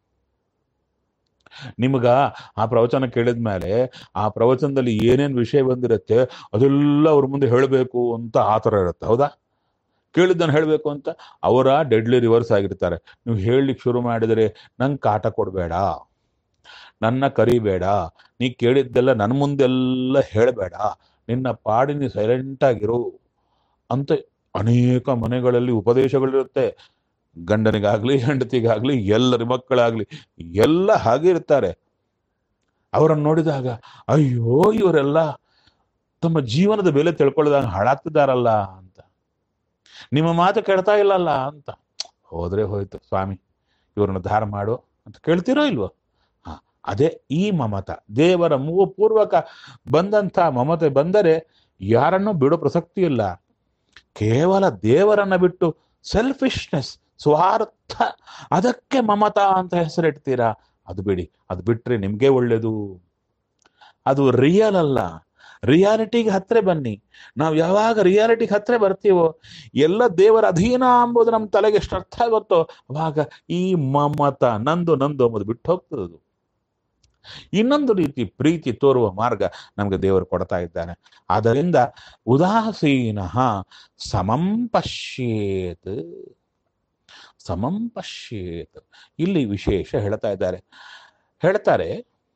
[SPEAKER 1] ನಿಮಗ ಆ ಪ್ರವಚನ ಕೇಳಿದ್ಮೇಲೆ ಆ ಪ್ರವಚನದಲ್ಲಿ ಏನೇನ್ ವಿಷಯ ಬಂದಿರುತ್ತೆ ಅದೆಲ್ಲ ಅವ್ರ ಮುಂದೆ ಹೇಳಬೇಕು ಅಂತ ಆ ಥರ ಇರುತ್ತೆ ಹೌದಾ ಕೇಳಿದ್ದನ್ನು ಹೇಳಬೇಕು ಅಂತ ಅವರ ಡೆಡ್ಲಿ ರಿವರ್ಸ್ ಆಗಿರ್ತಾರೆ ನೀವು ಹೇಳಲಿಕ್ಕೆ ಶುರು ಮಾಡಿದರೆ ನಂಗೆ ಕಾಟ ಕೊಡಬೇಡ ನನ್ನ ಕರಿಬೇಡ ನೀ ಕೇಳಿದ್ದೆಲ್ಲ ನನ್ನ ಮುಂದೆಲ್ಲ ಹೇಳಬೇಡ ನಿನ್ನ ಪಾಡಿ ನೀ ಸೈಲೆಂಟ್ ಆಗಿರು ಅಂತ ಅನೇಕ ಮನೆಗಳಲ್ಲಿ ಉಪದೇಶಗಳಿರುತ್ತೆ ಗಂಡನಿಗಾಗ್ಲಿ ಹೆಂಡತಿಗಾಗ್ಲಿ ಎಲ್ಲರ ಮಕ್ಕಳಾಗ್ಲಿ ಎಲ್ಲ ಹಾಗೆ ಇರ್ತಾರೆ ಅವರನ್ನು ನೋಡಿದಾಗ ಅಯ್ಯೋ ಇವರೆಲ್ಲ ತಮ್ಮ ಜೀವನದ ಬೆಲೆ ತಿಳ್ಕೊಳ್ಳೋದಾಗ ಹಾಳಾಗ್ತಿದ್ದಾರಲ್ಲ ಅಂತ ನಿಮ್ಮ ಮಾತು ಕೇಳ್ತಾ ಇಲ್ಲಲ್ಲ ಅಂತ ಹೋದ್ರೆ ಹೋಯ್ತು ಸ್ವಾಮಿ ಇವ್ರನ್ನ ಧಾರ ಮಾಡು ಅಂತ ಕೇಳ್ತೀರೋ ಇಲ್ವೋ ಹ ಅದೇ ಈ ಮಮತ ದೇವರ ಮೂವ ಪೂರ್ವಕ ಬಂದಂಥ ಮಮತೆ ಬಂದರೆ ಯಾರನ್ನೂ ಬಿಡೋ ಪ್ರಸಕ್ತಿ ಇಲ್ಲ ಕೇವಲ ದೇವರನ್ನ ಬಿಟ್ಟು ಸೆಲ್ಫಿಶ್ನೆಸ್ ಸ್ವಾರ್ಥ ಅದಕ್ಕೆ ಮಮತಾ ಅಂತ ಹೆಸರಿಡ್ತೀರಾ ಅದು ಬಿಡಿ ಅದು ಬಿಟ್ರೆ ನಿಮ್ಗೆ ಒಳ್ಳೇದು ಅದು ರಿಯಲ್ ಅಲ್ಲ ರಿಯಾಲಿಟಿಗೆ ಹತ್ರ ಬನ್ನಿ ನಾವು ಯಾವಾಗ ರಿಯಾಲಿಟಿಗೆ ಹತ್ರ ಬರ್ತೀವೋ ಎಲ್ಲ ದೇವರ ಅಧೀನ ಎಂಬುದು ನಮ್ಮ ತಲೆಗೆ ಎಷ್ಟು ಅರ್ಥ ಆಗುತ್ತೋ ಅವಾಗ ಈ ಮಮತ ನಂದು ನಂದು ಎಂಬುದು ಬಿಟ್ಟು ಹೋಗ್ತದದು ಇನ್ನೊಂದು ರೀತಿ ಪ್ರೀತಿ ತೋರುವ ಮಾರ್ಗ ನಮಗೆ ದೇವರು ಕೊಡ್ತಾ ಇದ್ದಾನೆ ಆದ್ದರಿಂದ ಉದಾಸೀನ ಸಮಂ ಪಶ್ಯೇತ್ ಸಮಂ ಪಶ್ಯೇತ್ ಇಲ್ಲಿ ವಿಶೇಷ ಹೇಳ್ತಾ ಇದ್ದಾರೆ ಹೇಳ್ತಾರೆ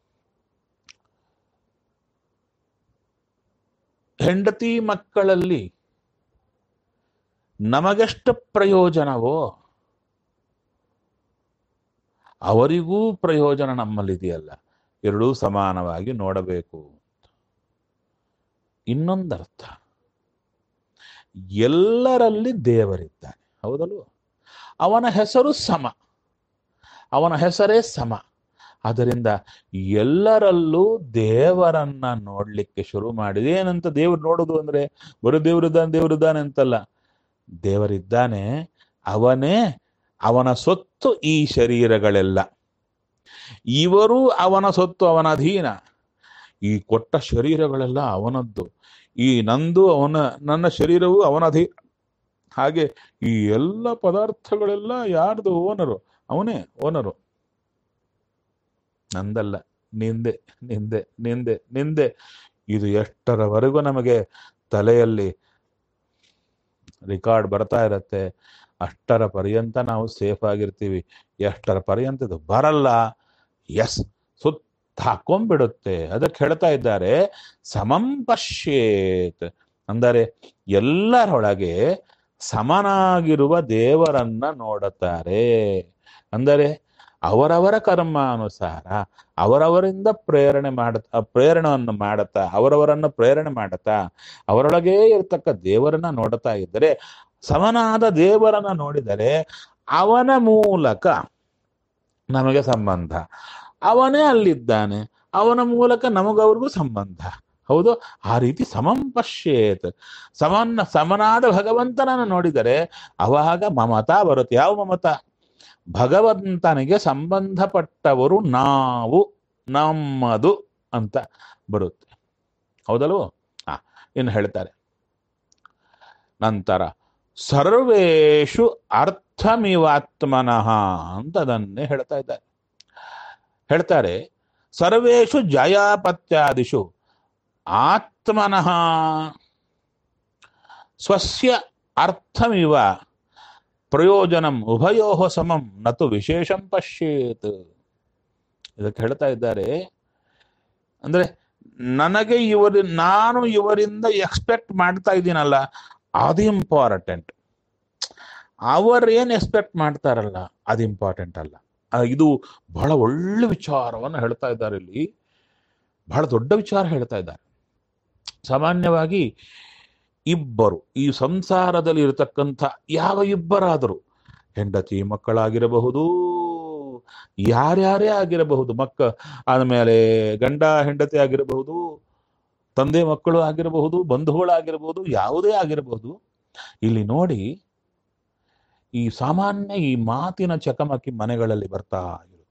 [SPEAKER 1] ಹೆಂಡತಿ ಮಕ್ಕಳಲ್ಲಿ ನಮಗೆಷ್ಟು ಪ್ರಯೋಜನವೋ ಅವರಿಗೂ ಪ್ರಯೋಜನ ನಮ್ಮಲ್ಲಿದೆಯಲ್ಲ ಎರಡೂ ಸಮಾನವಾಗಿ ನೋಡಬೇಕು ಇನ್ನೊಂದರ್ಥ ಎಲ್ಲರಲ್ಲಿ ದೇವರಿದ್ದಾನೆ ಹೌದಲ್ವ ಅವನ ಹೆಸರು ಸಮ ಅವನ ಹೆಸರೇ ಸಮ ಅದರಿಂದ ಎಲ್ಲರಲ್ಲೂ ದೇವರನ್ನ ನೋಡ್ಲಿಕ್ಕೆ ಶುರು ಮಾಡಿದೆ ಏನಂತ ದೇವ್ರು ನೋಡುದು ಅಂದ್ರೆ ಬರೀ ದೇವರಿದ್ದಾನೆ ದೇವರಿದ್ದಾನೆ ಅಂತಲ್ಲ ದೇವರಿದ್ದಾನೆ ಅವನೇ ಅವನ ಸೊತ್ತು ಈ ಶರೀರಗಳೆಲ್ಲ ಇವರು ಅವನ ಸೊತ್ತು ಅವನ ಅಧೀನ ಈ ಕೊಟ್ಟ ಶರೀರಗಳೆಲ್ಲ ಅವನದ್ದು ಈ ನಂದು ಅವನ ನನ್ನ ಶರೀರವು ಅವನ ಅಧೀನ ಹಾಗೆ ಈ ಎಲ್ಲ ಪದಾರ್ಥಗಳೆಲ್ಲ ಯಾರ್ದು ಓನರು ಅವನೇ ಓನರು ನಂದಲ್ಲ ನಿಂದೆ ನಿಂದೆ ನಿಂದೆ ನಿಂದೆ ಇದು ಎಷ್ಟರವರೆಗೂ ನಮಗೆ ತಲೆಯಲ್ಲಿ ರಿಕಾರ್ಡ್ ಬರ್ತಾ ಇರತ್ತೆ ಅಷ್ಟರ ಪರ್ಯಂತ ನಾವು ಸೇಫ್ ಆಗಿರ್ತೀವಿ ಎಷ್ಟರ ಪರ್ಯಂತ ಇದು ಬರಲ್ಲ ಎಸ್ ಸುತ್ತ ಹಾಕೊಂಡ್ಬಿಡುತ್ತೆ ಅದಕ್ಕೆ ಹೇಳ್ತಾ ಇದ್ದಾರೆ ಸಮಂ ಪಶ್ಯೇತ್ ಅಂದರೆ ಎಲ್ಲರೊಳಗೆ ಸಮನಾಗಿರುವ ದೇವರನ್ನ ನೋಡುತ್ತಾರೆ ಅಂದರೆ ಅವರವರ ಕರ್ಮಾನುಸಾರ ಅವರವರಿಂದ ಪ್ರೇರಣೆ ಮಾಡುತ್ತಾ ಪ್ರೇರಣೆಯನ್ನು ಮಾಡುತ್ತಾ ಅವರವರನ್ನು ಪ್ರೇರಣೆ ಮಾಡುತ್ತಾ ಅವರೊಳಗೇ ಇರತಕ್ಕ ದೇವರನ್ನ ನೋಡುತ್ತಾ ಇದ್ದರೆ ಸಮನಾದ ದೇವರನ್ನ ನೋಡಿದರೆ ಅವನ ಮೂಲಕ ನಮಗೆ ಸಂಬಂಧ ಅವನೇ ಅಲ್ಲಿದ್ದಾನೆ ಅವನ ಮೂಲಕ ನಮಗವ್ರಿಗೂ ಸಂಬಂಧ ಹೌದು ಆ ರೀತಿ ಸಮಂ ಪಶ್ಯೇತ್ ಸಮನ್ನ ಸಮನಾದ ಭಗವಂತನನ್ನು ನೋಡಿದರೆ ಅವಾಗ ಮಮತಾ ಬರುತ್ತೆ ಯಾವ ಮಮತಾ ಭಗವಂತನಿಗೆ ಸಂಬಂಧಪಟ್ಟವರು ನಾವು ನಮ್ಮದು ಅಂತ ಬರುತ್ತೆ ಹೌದಲ್ವೋ ಆ ಇನ್ನು ಹೇಳ್ತಾರೆ ನಂತರ ಸರ್ವೇಷು ಅರ್ಥಮಿವಾತ್ಮನಃ ಅಂತ ಅದನ್ನೇ ಹೇಳ್ತಾ ಇದ್ದಾರೆ ಹೇಳ್ತಾರೆ ಸರ್ವೇಷು ಜಯಾಪತ್ಯಾದಿಷು ಆತ್ಮನಃ ಸ್ವಸ್ಯ ಅರ್ಥಮಿವ ಪ್ರಯೋಜನಂ ಉಭಯೋ ಸಮಂ ನತು ವಿಶೇಷಂ ಪಶ್ಯೇತ್ ಇದಕ್ಕೆ ಹೇಳ್ತಾ ಇದ್ದಾರೆ ಅಂದ್ರೆ ನನಗೆ ಇವರಿ ನಾನು ಇವರಿಂದ ಎಕ್ಸ್ಪೆಕ್ಟ್ ಮಾಡ್ತಾ ಇದ್ದೀನಲ್ಲ ಅದು ಇಂಪಾರ್ಟೆಂಟ್ ಅವರೇನು ಎಕ್ಸ್ಪೆಕ್ಟ್ ಮಾಡ್ತಾರಲ್ಲ ಅದು ಇಂಪಾರ್ಟೆಂಟ್ ಅಲ್ಲ ಆ, ಇದು ಬಹಳ ಒಳ್ಳೆ ವಿಚಾರವನ್ನು ಹೇಳ್ತಾ ಇದ್ದಾರೆ ಇಲ್ಲಿ ಬಹಳ ದೊಡ್ಡ ವಿಚಾರ ಹೇಳ್ತಾ ಇದ್ದಾರೆ ಸಾಮಾನ್ಯವಾಗಿ ಇಬ್ಬರು ಈ ಸಂಸಾರದಲ್ಲಿ ಇರತಕ್ಕಂಥ ಯಾವ ಇಬ್ಬರಾದರೂ ಹೆಂಡತಿ ಮಕ್ಕಳಾಗಿರಬಹುದು ಯಾರ್ಯಾರೇ ಆಗಿರಬಹುದು ಮಕ್ಕ ಆದಮೇಲೆ ಗಂಡ ಹೆಂಡತಿ ಆಗಿರಬಹುದು ತಂದೆ ಮಕ್ಕಳು ಆಗಿರಬಹುದು ಬಂಧುಗಳಾಗಿರಬಹುದು ಯಾವುದೇ ಆಗಿರಬಹುದು ಇಲ್ಲಿ ನೋಡಿ ಈ ಸಾಮಾನ್ಯ ಈ ಮಾತಿನ ಚಕಮಕಿ ಮನೆಗಳಲ್ಲಿ ಬರ್ತಾ ಇರುತ್ತೆ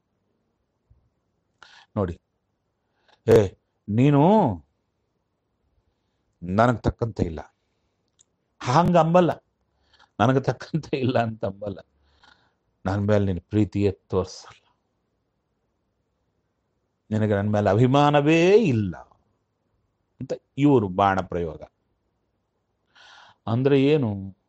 [SPEAKER 1] ನೋಡಿ ಏ ನೀನು ನನಗೆ ತಕ್ಕಂತೆ ಇಲ್ಲ ಹಂಗ ಅಂಬಲ್ಲ ನನಗೆ ತಕ್ಕಂತೆ ಇಲ್ಲ ಅಂತ ಅಂಬಲ್ಲ ನನ್ನ ಮೇಲೆ ನಿನ್ನ ಪ್ರೀತಿಯೇ ತೋರಿಸಲ್ಲ ನಿನಗೆ ನನ್ನ ಮೇಲೆ ಅಭಿಮಾನವೇ ಇಲ್ಲ ಅಂತ ಇವರು ಬಾಣ ಪ್ರಯೋಗ ಅಂದ್ರೆ ಏನು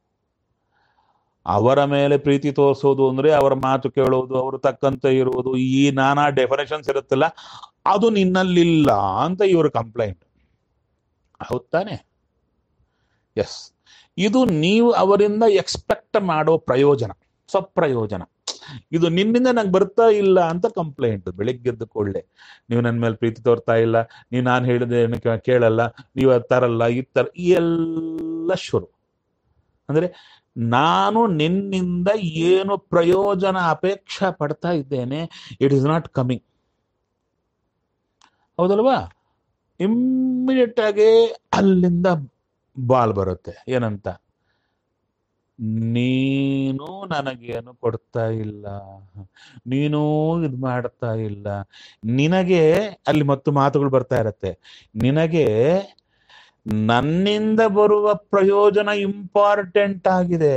[SPEAKER 1] ಅವರ ಮೇಲೆ ಪ್ರೀತಿ ತೋರಿಸೋದು ಅಂದ್ರೆ ಅವರ ಮಾತು ಕೇಳೋದು ಅವರು ತಕ್ಕಂತೆ ಇರುವುದು ಈ ನಾನಾ ಡೆಫಿನೇಷನ್ಸ್ ಇರುತ್ತಲ್ಲ ಅದು ನಿನ್ನಲ್ಲಿಲ್ಲ ಅಂತ ಇವರು ಕಂಪ್ಲೇಂಟ್ ಹೌದ್ ತಾನೆ ಎಸ್ ಇದು ನೀವು ಅವರಿಂದ ಎಕ್ಸ್ಪೆಕ್ಟ್ ಮಾಡೋ ಪ್ರಯೋಜನ ಸ್ವಪ್ರಯೋಜನ ಇದು ನಿನ್ನಿಂದ ನಂಗೆ ಬರ್ತಾ ಇಲ್ಲ ಅಂತ ಕಂಪ್ಲೇಂಟ್ ಬೆಳಿಗ್ಗೆದ್ದ ಕೂಡಲೇ ನೀವು ನನ್ನ ಮೇಲೆ ಪ್ರೀತಿ ತೋರ್ತಾ ಇಲ್ಲ ನೀವು ನಾನು ಹೇಳಿದೆ ಕೇಳಲ್ಲ ನೀವು ಅದ್ ತರಲ್ಲ ಈ ತರ ಈ ಎಲ್ಲ ಶುರು ಅಂದ್ರೆ ನಾನು ನಿನ್ನಿಂದ ಏನು ಪ್ರಯೋಜನ ಅಪೇಕ್ಷೆ ಪಡ್ತಾ ಇದ್ದೇನೆ ಇಟ್ ಇಸ್ ನಾಟ್ ಕಮಿಂಗ್ ಹೌದಲ್ವಾ ಇಮ್ಮಿಡಿಯೇಟ್ ಆಗಿ ಅಲ್ಲಿಂದ ಬಾಲ್ ಬರುತ್ತೆ ಏನಂತ ನೀನು ನನಗೇನು ಕೊಡ್ತಾ ಇಲ್ಲ ನೀನು ಇದು ಮಾಡ್ತಾ ಇಲ್ಲ ನಿನಗೆ ಅಲ್ಲಿ ಮತ್ತು ಮಾತುಗಳು ಬರ್ತಾ ಇರತ್ತೆ ನಿನಗೆ ನನ್ನಿಂದ ಬರುವ ಪ್ರಯೋಜನ ಇಂಪಾರ್ಟೆಂಟ್ ಆಗಿದೆ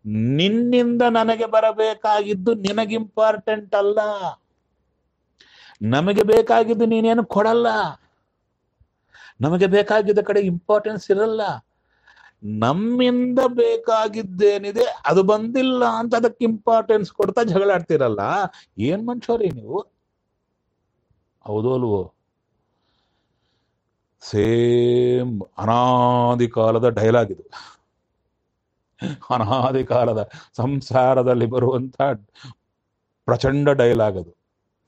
[SPEAKER 1] ನಿನ್ನಿಂದ ನನಗೆ ಬರಬೇಕಾಗಿದ್ದು ನಿನಗೆ ಇಂಪಾರ್ಟೆಂಟ್ ಅಲ್ಲ ನಮಗೆ ಬೇಕಾಗಿದ್ದು ನೀನೇನು ಕೊಡಲ್ಲ ನಮಗೆ ಬೇಕಾಗಿದ್ದ ಕಡೆ ಇಂಪಾರ್ಟೆನ್ಸ್ ಇರಲ್ಲ ನಮ್ಮಿಂದ ಬೇಕಾಗಿದ್ದೇನಿದೆ ಅದು ಬಂದಿಲ್ಲ ಅಂತ ಅದಕ್ಕೆ ಇಂಪಾರ್ಟೆನ್ಸ್ ಕೊಡ್ತಾ ಜಗಳಾಡ್ತಿರಲ್ಲ ಏನ್ ಮನುಷ್ಯರಿ ನೀವು ಹೌದು ಅಲ್ವೋ ಸೇಮ್ ಅನಾದಿ ಕಾಲದ ಡೈಲಾಗ್ ಇದು ಅನಾದಿ ಕಾಲದ ಸಂಸಾರದಲ್ಲಿ ಬರುವಂತ ಪ್ರಚಂಡ ಡೈಲಾಗ್ ಅದು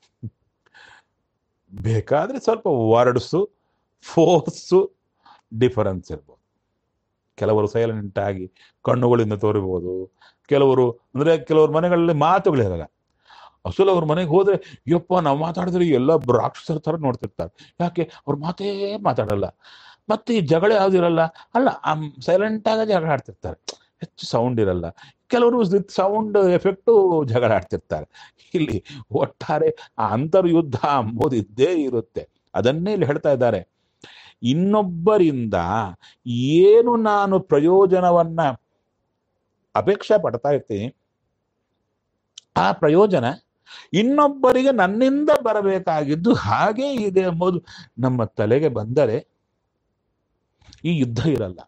[SPEAKER 1] ಬೇಕಾದ್ರೆ ಸ್ವಲ್ಪ ವರ್ಡ್ಸು ಫೋರ್ಸು ಡಿಫರೆನ್ಸ್ ಇರ್ಬೋದು ಕೆಲವರು ಸೈಲೆಂಟ್ ಆಗಿ ಕಣ್ಣುಗಳಿಂದ ತೋರಿಬಹುದು ಕೆಲವರು ಅಂದ್ರೆ ಕೆಲವ್ರ ಮನೆಗಳಲ್ಲಿ ಮಾತುಗಳಿರಲ್ಲ ಅಸಲು ಅವ್ರ ಮನೆಗೆ ಹೋದ್ರೆ ಯಪ್ಪ ನಾವು ಮಾತಾಡಿದ್ರೆ ಎಲ್ಲ ರಾಕ್ಷಸರ ತರ ನೋಡ್ತಿರ್ತಾರೆ ಯಾಕೆ ಅವ್ರ ಮಾತೇ ಮಾತಾಡಲ್ಲ ಮತ್ತೆ ಈ ಜಗಳ ಯಾವ್ದಿರಲ್ಲ ಅಲ್ಲ ಸೈಲೆಂಟ್ ಆಗ ಜಗಳ ಆಡ್ತಿರ್ತಾರೆ ಹೆಚ್ಚು ಸೌಂಡ್ ಇರಲ್ಲ ಕೆಲವರು ವಿತ್ ಸೌಂಡ್ ಎಫೆಕ್ಟು ಜಗಳ ಆಡ್ತಿರ್ತಾರೆ ಇಲ್ಲಿ ಒಟ್ಟಾರೆ ಆ ಅಂತರ್ಯುದ್ಧ ಅಂಬೋದು ಇದ್ದೇ ಇರುತ್ತೆ ಅದನ್ನೇ ಇಲ್ಲಿ ಹೇಳ್ತಾ ಇದ್ದಾರೆ ಇನ್ನೊಬ್ಬರಿಂದ ಏನು ನಾನು ಪ್ರಯೋಜನವನ್ನ ಅಪೇಕ್ಷೆ ಪಡ್ತಾ ಇರ್ತೀನಿ ಆ ಪ್ರಯೋಜನ ಇನ್ನೊಬ್ಬರಿಗೆ ನನ್ನಿಂದ ಬರಬೇಕಾಗಿದ್ದು ಹಾಗೇ ಇದೆ ಎಂಬುದು ನಮ್ಮ ತಲೆಗೆ ಬಂದರೆ ಈ ಯುದ್ಧ ಇರಲ್ಲ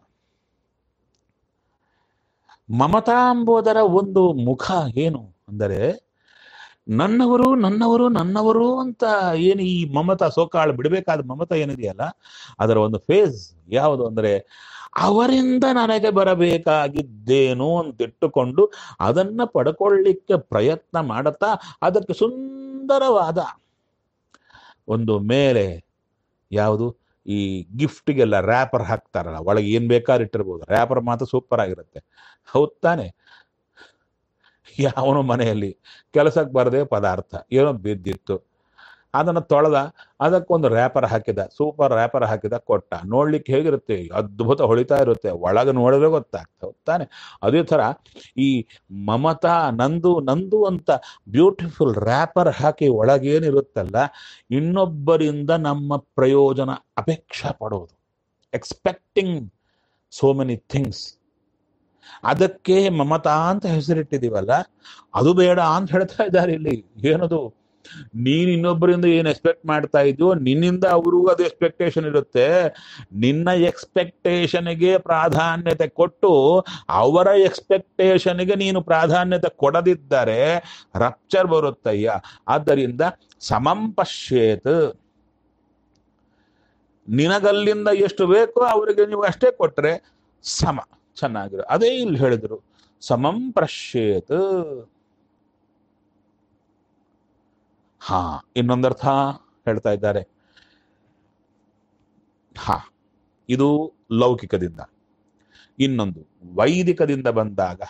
[SPEAKER 1] ಮಮತಾ ಎಂಬುದರ ಒಂದು ಮುಖ ಏನು ಅಂದರೆ ನನ್ನವರು ನನ್ನವರು ನನ್ನವರು ಅಂತ ಏನು ಈ ಮಮತಾ ಸೋಕಾಳು ಬಿಡಬೇಕಾದ ಮಮತಾ ಏನಿದೆಯಲ್ಲ ಅದರ ಒಂದು ಫೇಸ್ ಯಾವುದು ಅಂದರೆ ಅವರಿಂದ ನನಗೆ ಬರಬೇಕಾಗಿದ್ದೇನು ಅಂತಿಟ್ಟುಕೊಂಡು ಅದನ್ನ ಪಡ್ಕೊಳ್ಳಿಕ್ಕೆ ಪ್ರಯತ್ನ ಮಾಡುತ್ತಾ ಅದಕ್ಕೆ ಸುಂದರವಾದ ಒಂದು ಮೇಲೆ ಯಾವುದು ಈ ಗಿಫ್ಟ್ಗೆಲ್ಲ ರ್ಯಾಪರ್ ಹಾಕ್ತಾರಲ್ಲ ಒಳಗೆ ಏನ್ ಬೇಕಾದ್ರೆ ಇಟ್ಟಿರ್ಬೋದು ರ್ಯಾಪರ್ ಮಾತ್ರ ಸೂಪರ್ ಆಗಿರುತ್ತೆ ಹೌದ್ ತಾನೆ ಯಾವನು ಮನೆಯಲ್ಲಿ ಕೆಲಸಕ್ಕೆ ಬರದೆ ಪದಾರ್ಥ ಏನೋ ಬಿದ್ದಿತ್ತು ಅದನ್ನು ತೊಳೆದ ಅದಕ್ಕೊಂದು ರ್ಯಾಪರ್ ಹಾಕಿದ ಸೂಪರ್ ರ್ಯಾಪರ್ ಹಾಕಿದ ಕೊಟ್ಟ ನೋಡ್ಲಿಕ್ಕೆ ಹೇಗಿರುತ್ತೆ ಅದ್ಭುತ ಹೊಳಿತಾ ಇರುತ್ತೆ ಒಳಗೆ ನೋಡಿದ್ರೆ ಗೊತ್ತಾಗ್ತದೆ ತಾನೆ ಅದೇ ಥರ ಈ ಮಮತಾ ನಂದು ನಂದು ಅಂತ ಬ್ಯೂಟಿಫುಲ್ ರ್ಯಾಪರ್ ಹಾಕಿ ಒಳಗೇನಿರುತ್ತಲ್ಲ ಇನ್ನೊಬ್ಬರಿಂದ ನಮ್ಮ ಪ್ರಯೋಜನ ಅಪೇಕ್ಷೆ ಪಡೋದು ಎಕ್ಸ್ಪೆಕ್ಟಿಂಗ್ ಸೋ ಮೆನಿ ಥಿಂಗ್ಸ್ ಅದಕ್ಕೆ ಮಮತಾ ಅಂತ ಹೆಸರಿಟ್ಟಿದೀವಲ್ಲ ಅದು ಬೇಡ ಅಂತ ಹೇಳ್ತಾ ಇದ್ದಾರೆ ಇಲ್ಲಿ ಏನದು ನೀನ್ ಇನ್ನೊಬ್ಬರಿಂದ ಏನ್ ಎಕ್ಸ್ಪೆಕ್ಟ್ ಮಾಡ್ತಾ ಇದೆಯೋ ನಿನ್ನಿಂದ ಅವ್ರಿಗೂ ಅದು ಎಕ್ಸ್ಪೆಕ್ಟೇಷನ್ ಇರುತ್ತೆ ನಿನ್ನ ಎಕ್ಸ್ಪೆಕ್ಟೇಷನ್ಗೆ ಪ್ರಾಧಾನ್ಯತೆ ಕೊಟ್ಟು ಅವರ ಎಕ್ಸ್ಪೆಕ್ಟೇಷನ್ಗೆ ನೀನು ಪ್ರಾಧಾನ್ಯತೆ ಕೊಡದಿದ್ದರೆ ರಪ್ಚರ್ ಬರುತ್ತಯ್ಯ ಆದ್ದರಿಂದ ಸಮಂ ಪಶ್ಯೇತ್ ನಿನಗಲ್ಲಿಂದ ಎಷ್ಟು ಬೇಕೋ ಅವರಿಗೆ ನೀವು ಅಷ್ಟೇ ಕೊಟ್ರೆ ಸಮ ಚೆನ್ನಾಗಿರೋ ಅದೇ ಇಲ್ಲಿ ಹೇಳಿದ್ರು ಸಮಂ ಪ್ರಶ್ಯೇತ್ ಹಾ ಇನ್ನೊಂದರ್ಥ ಹೇಳ್ತಾ ಇದ್ದಾರೆ ಹಾ ಇದು ಲೌಕಿಕದಿಂದ ಇನ್ನೊಂದು ವೈದಿಕದಿಂದ ಬಂದಾಗ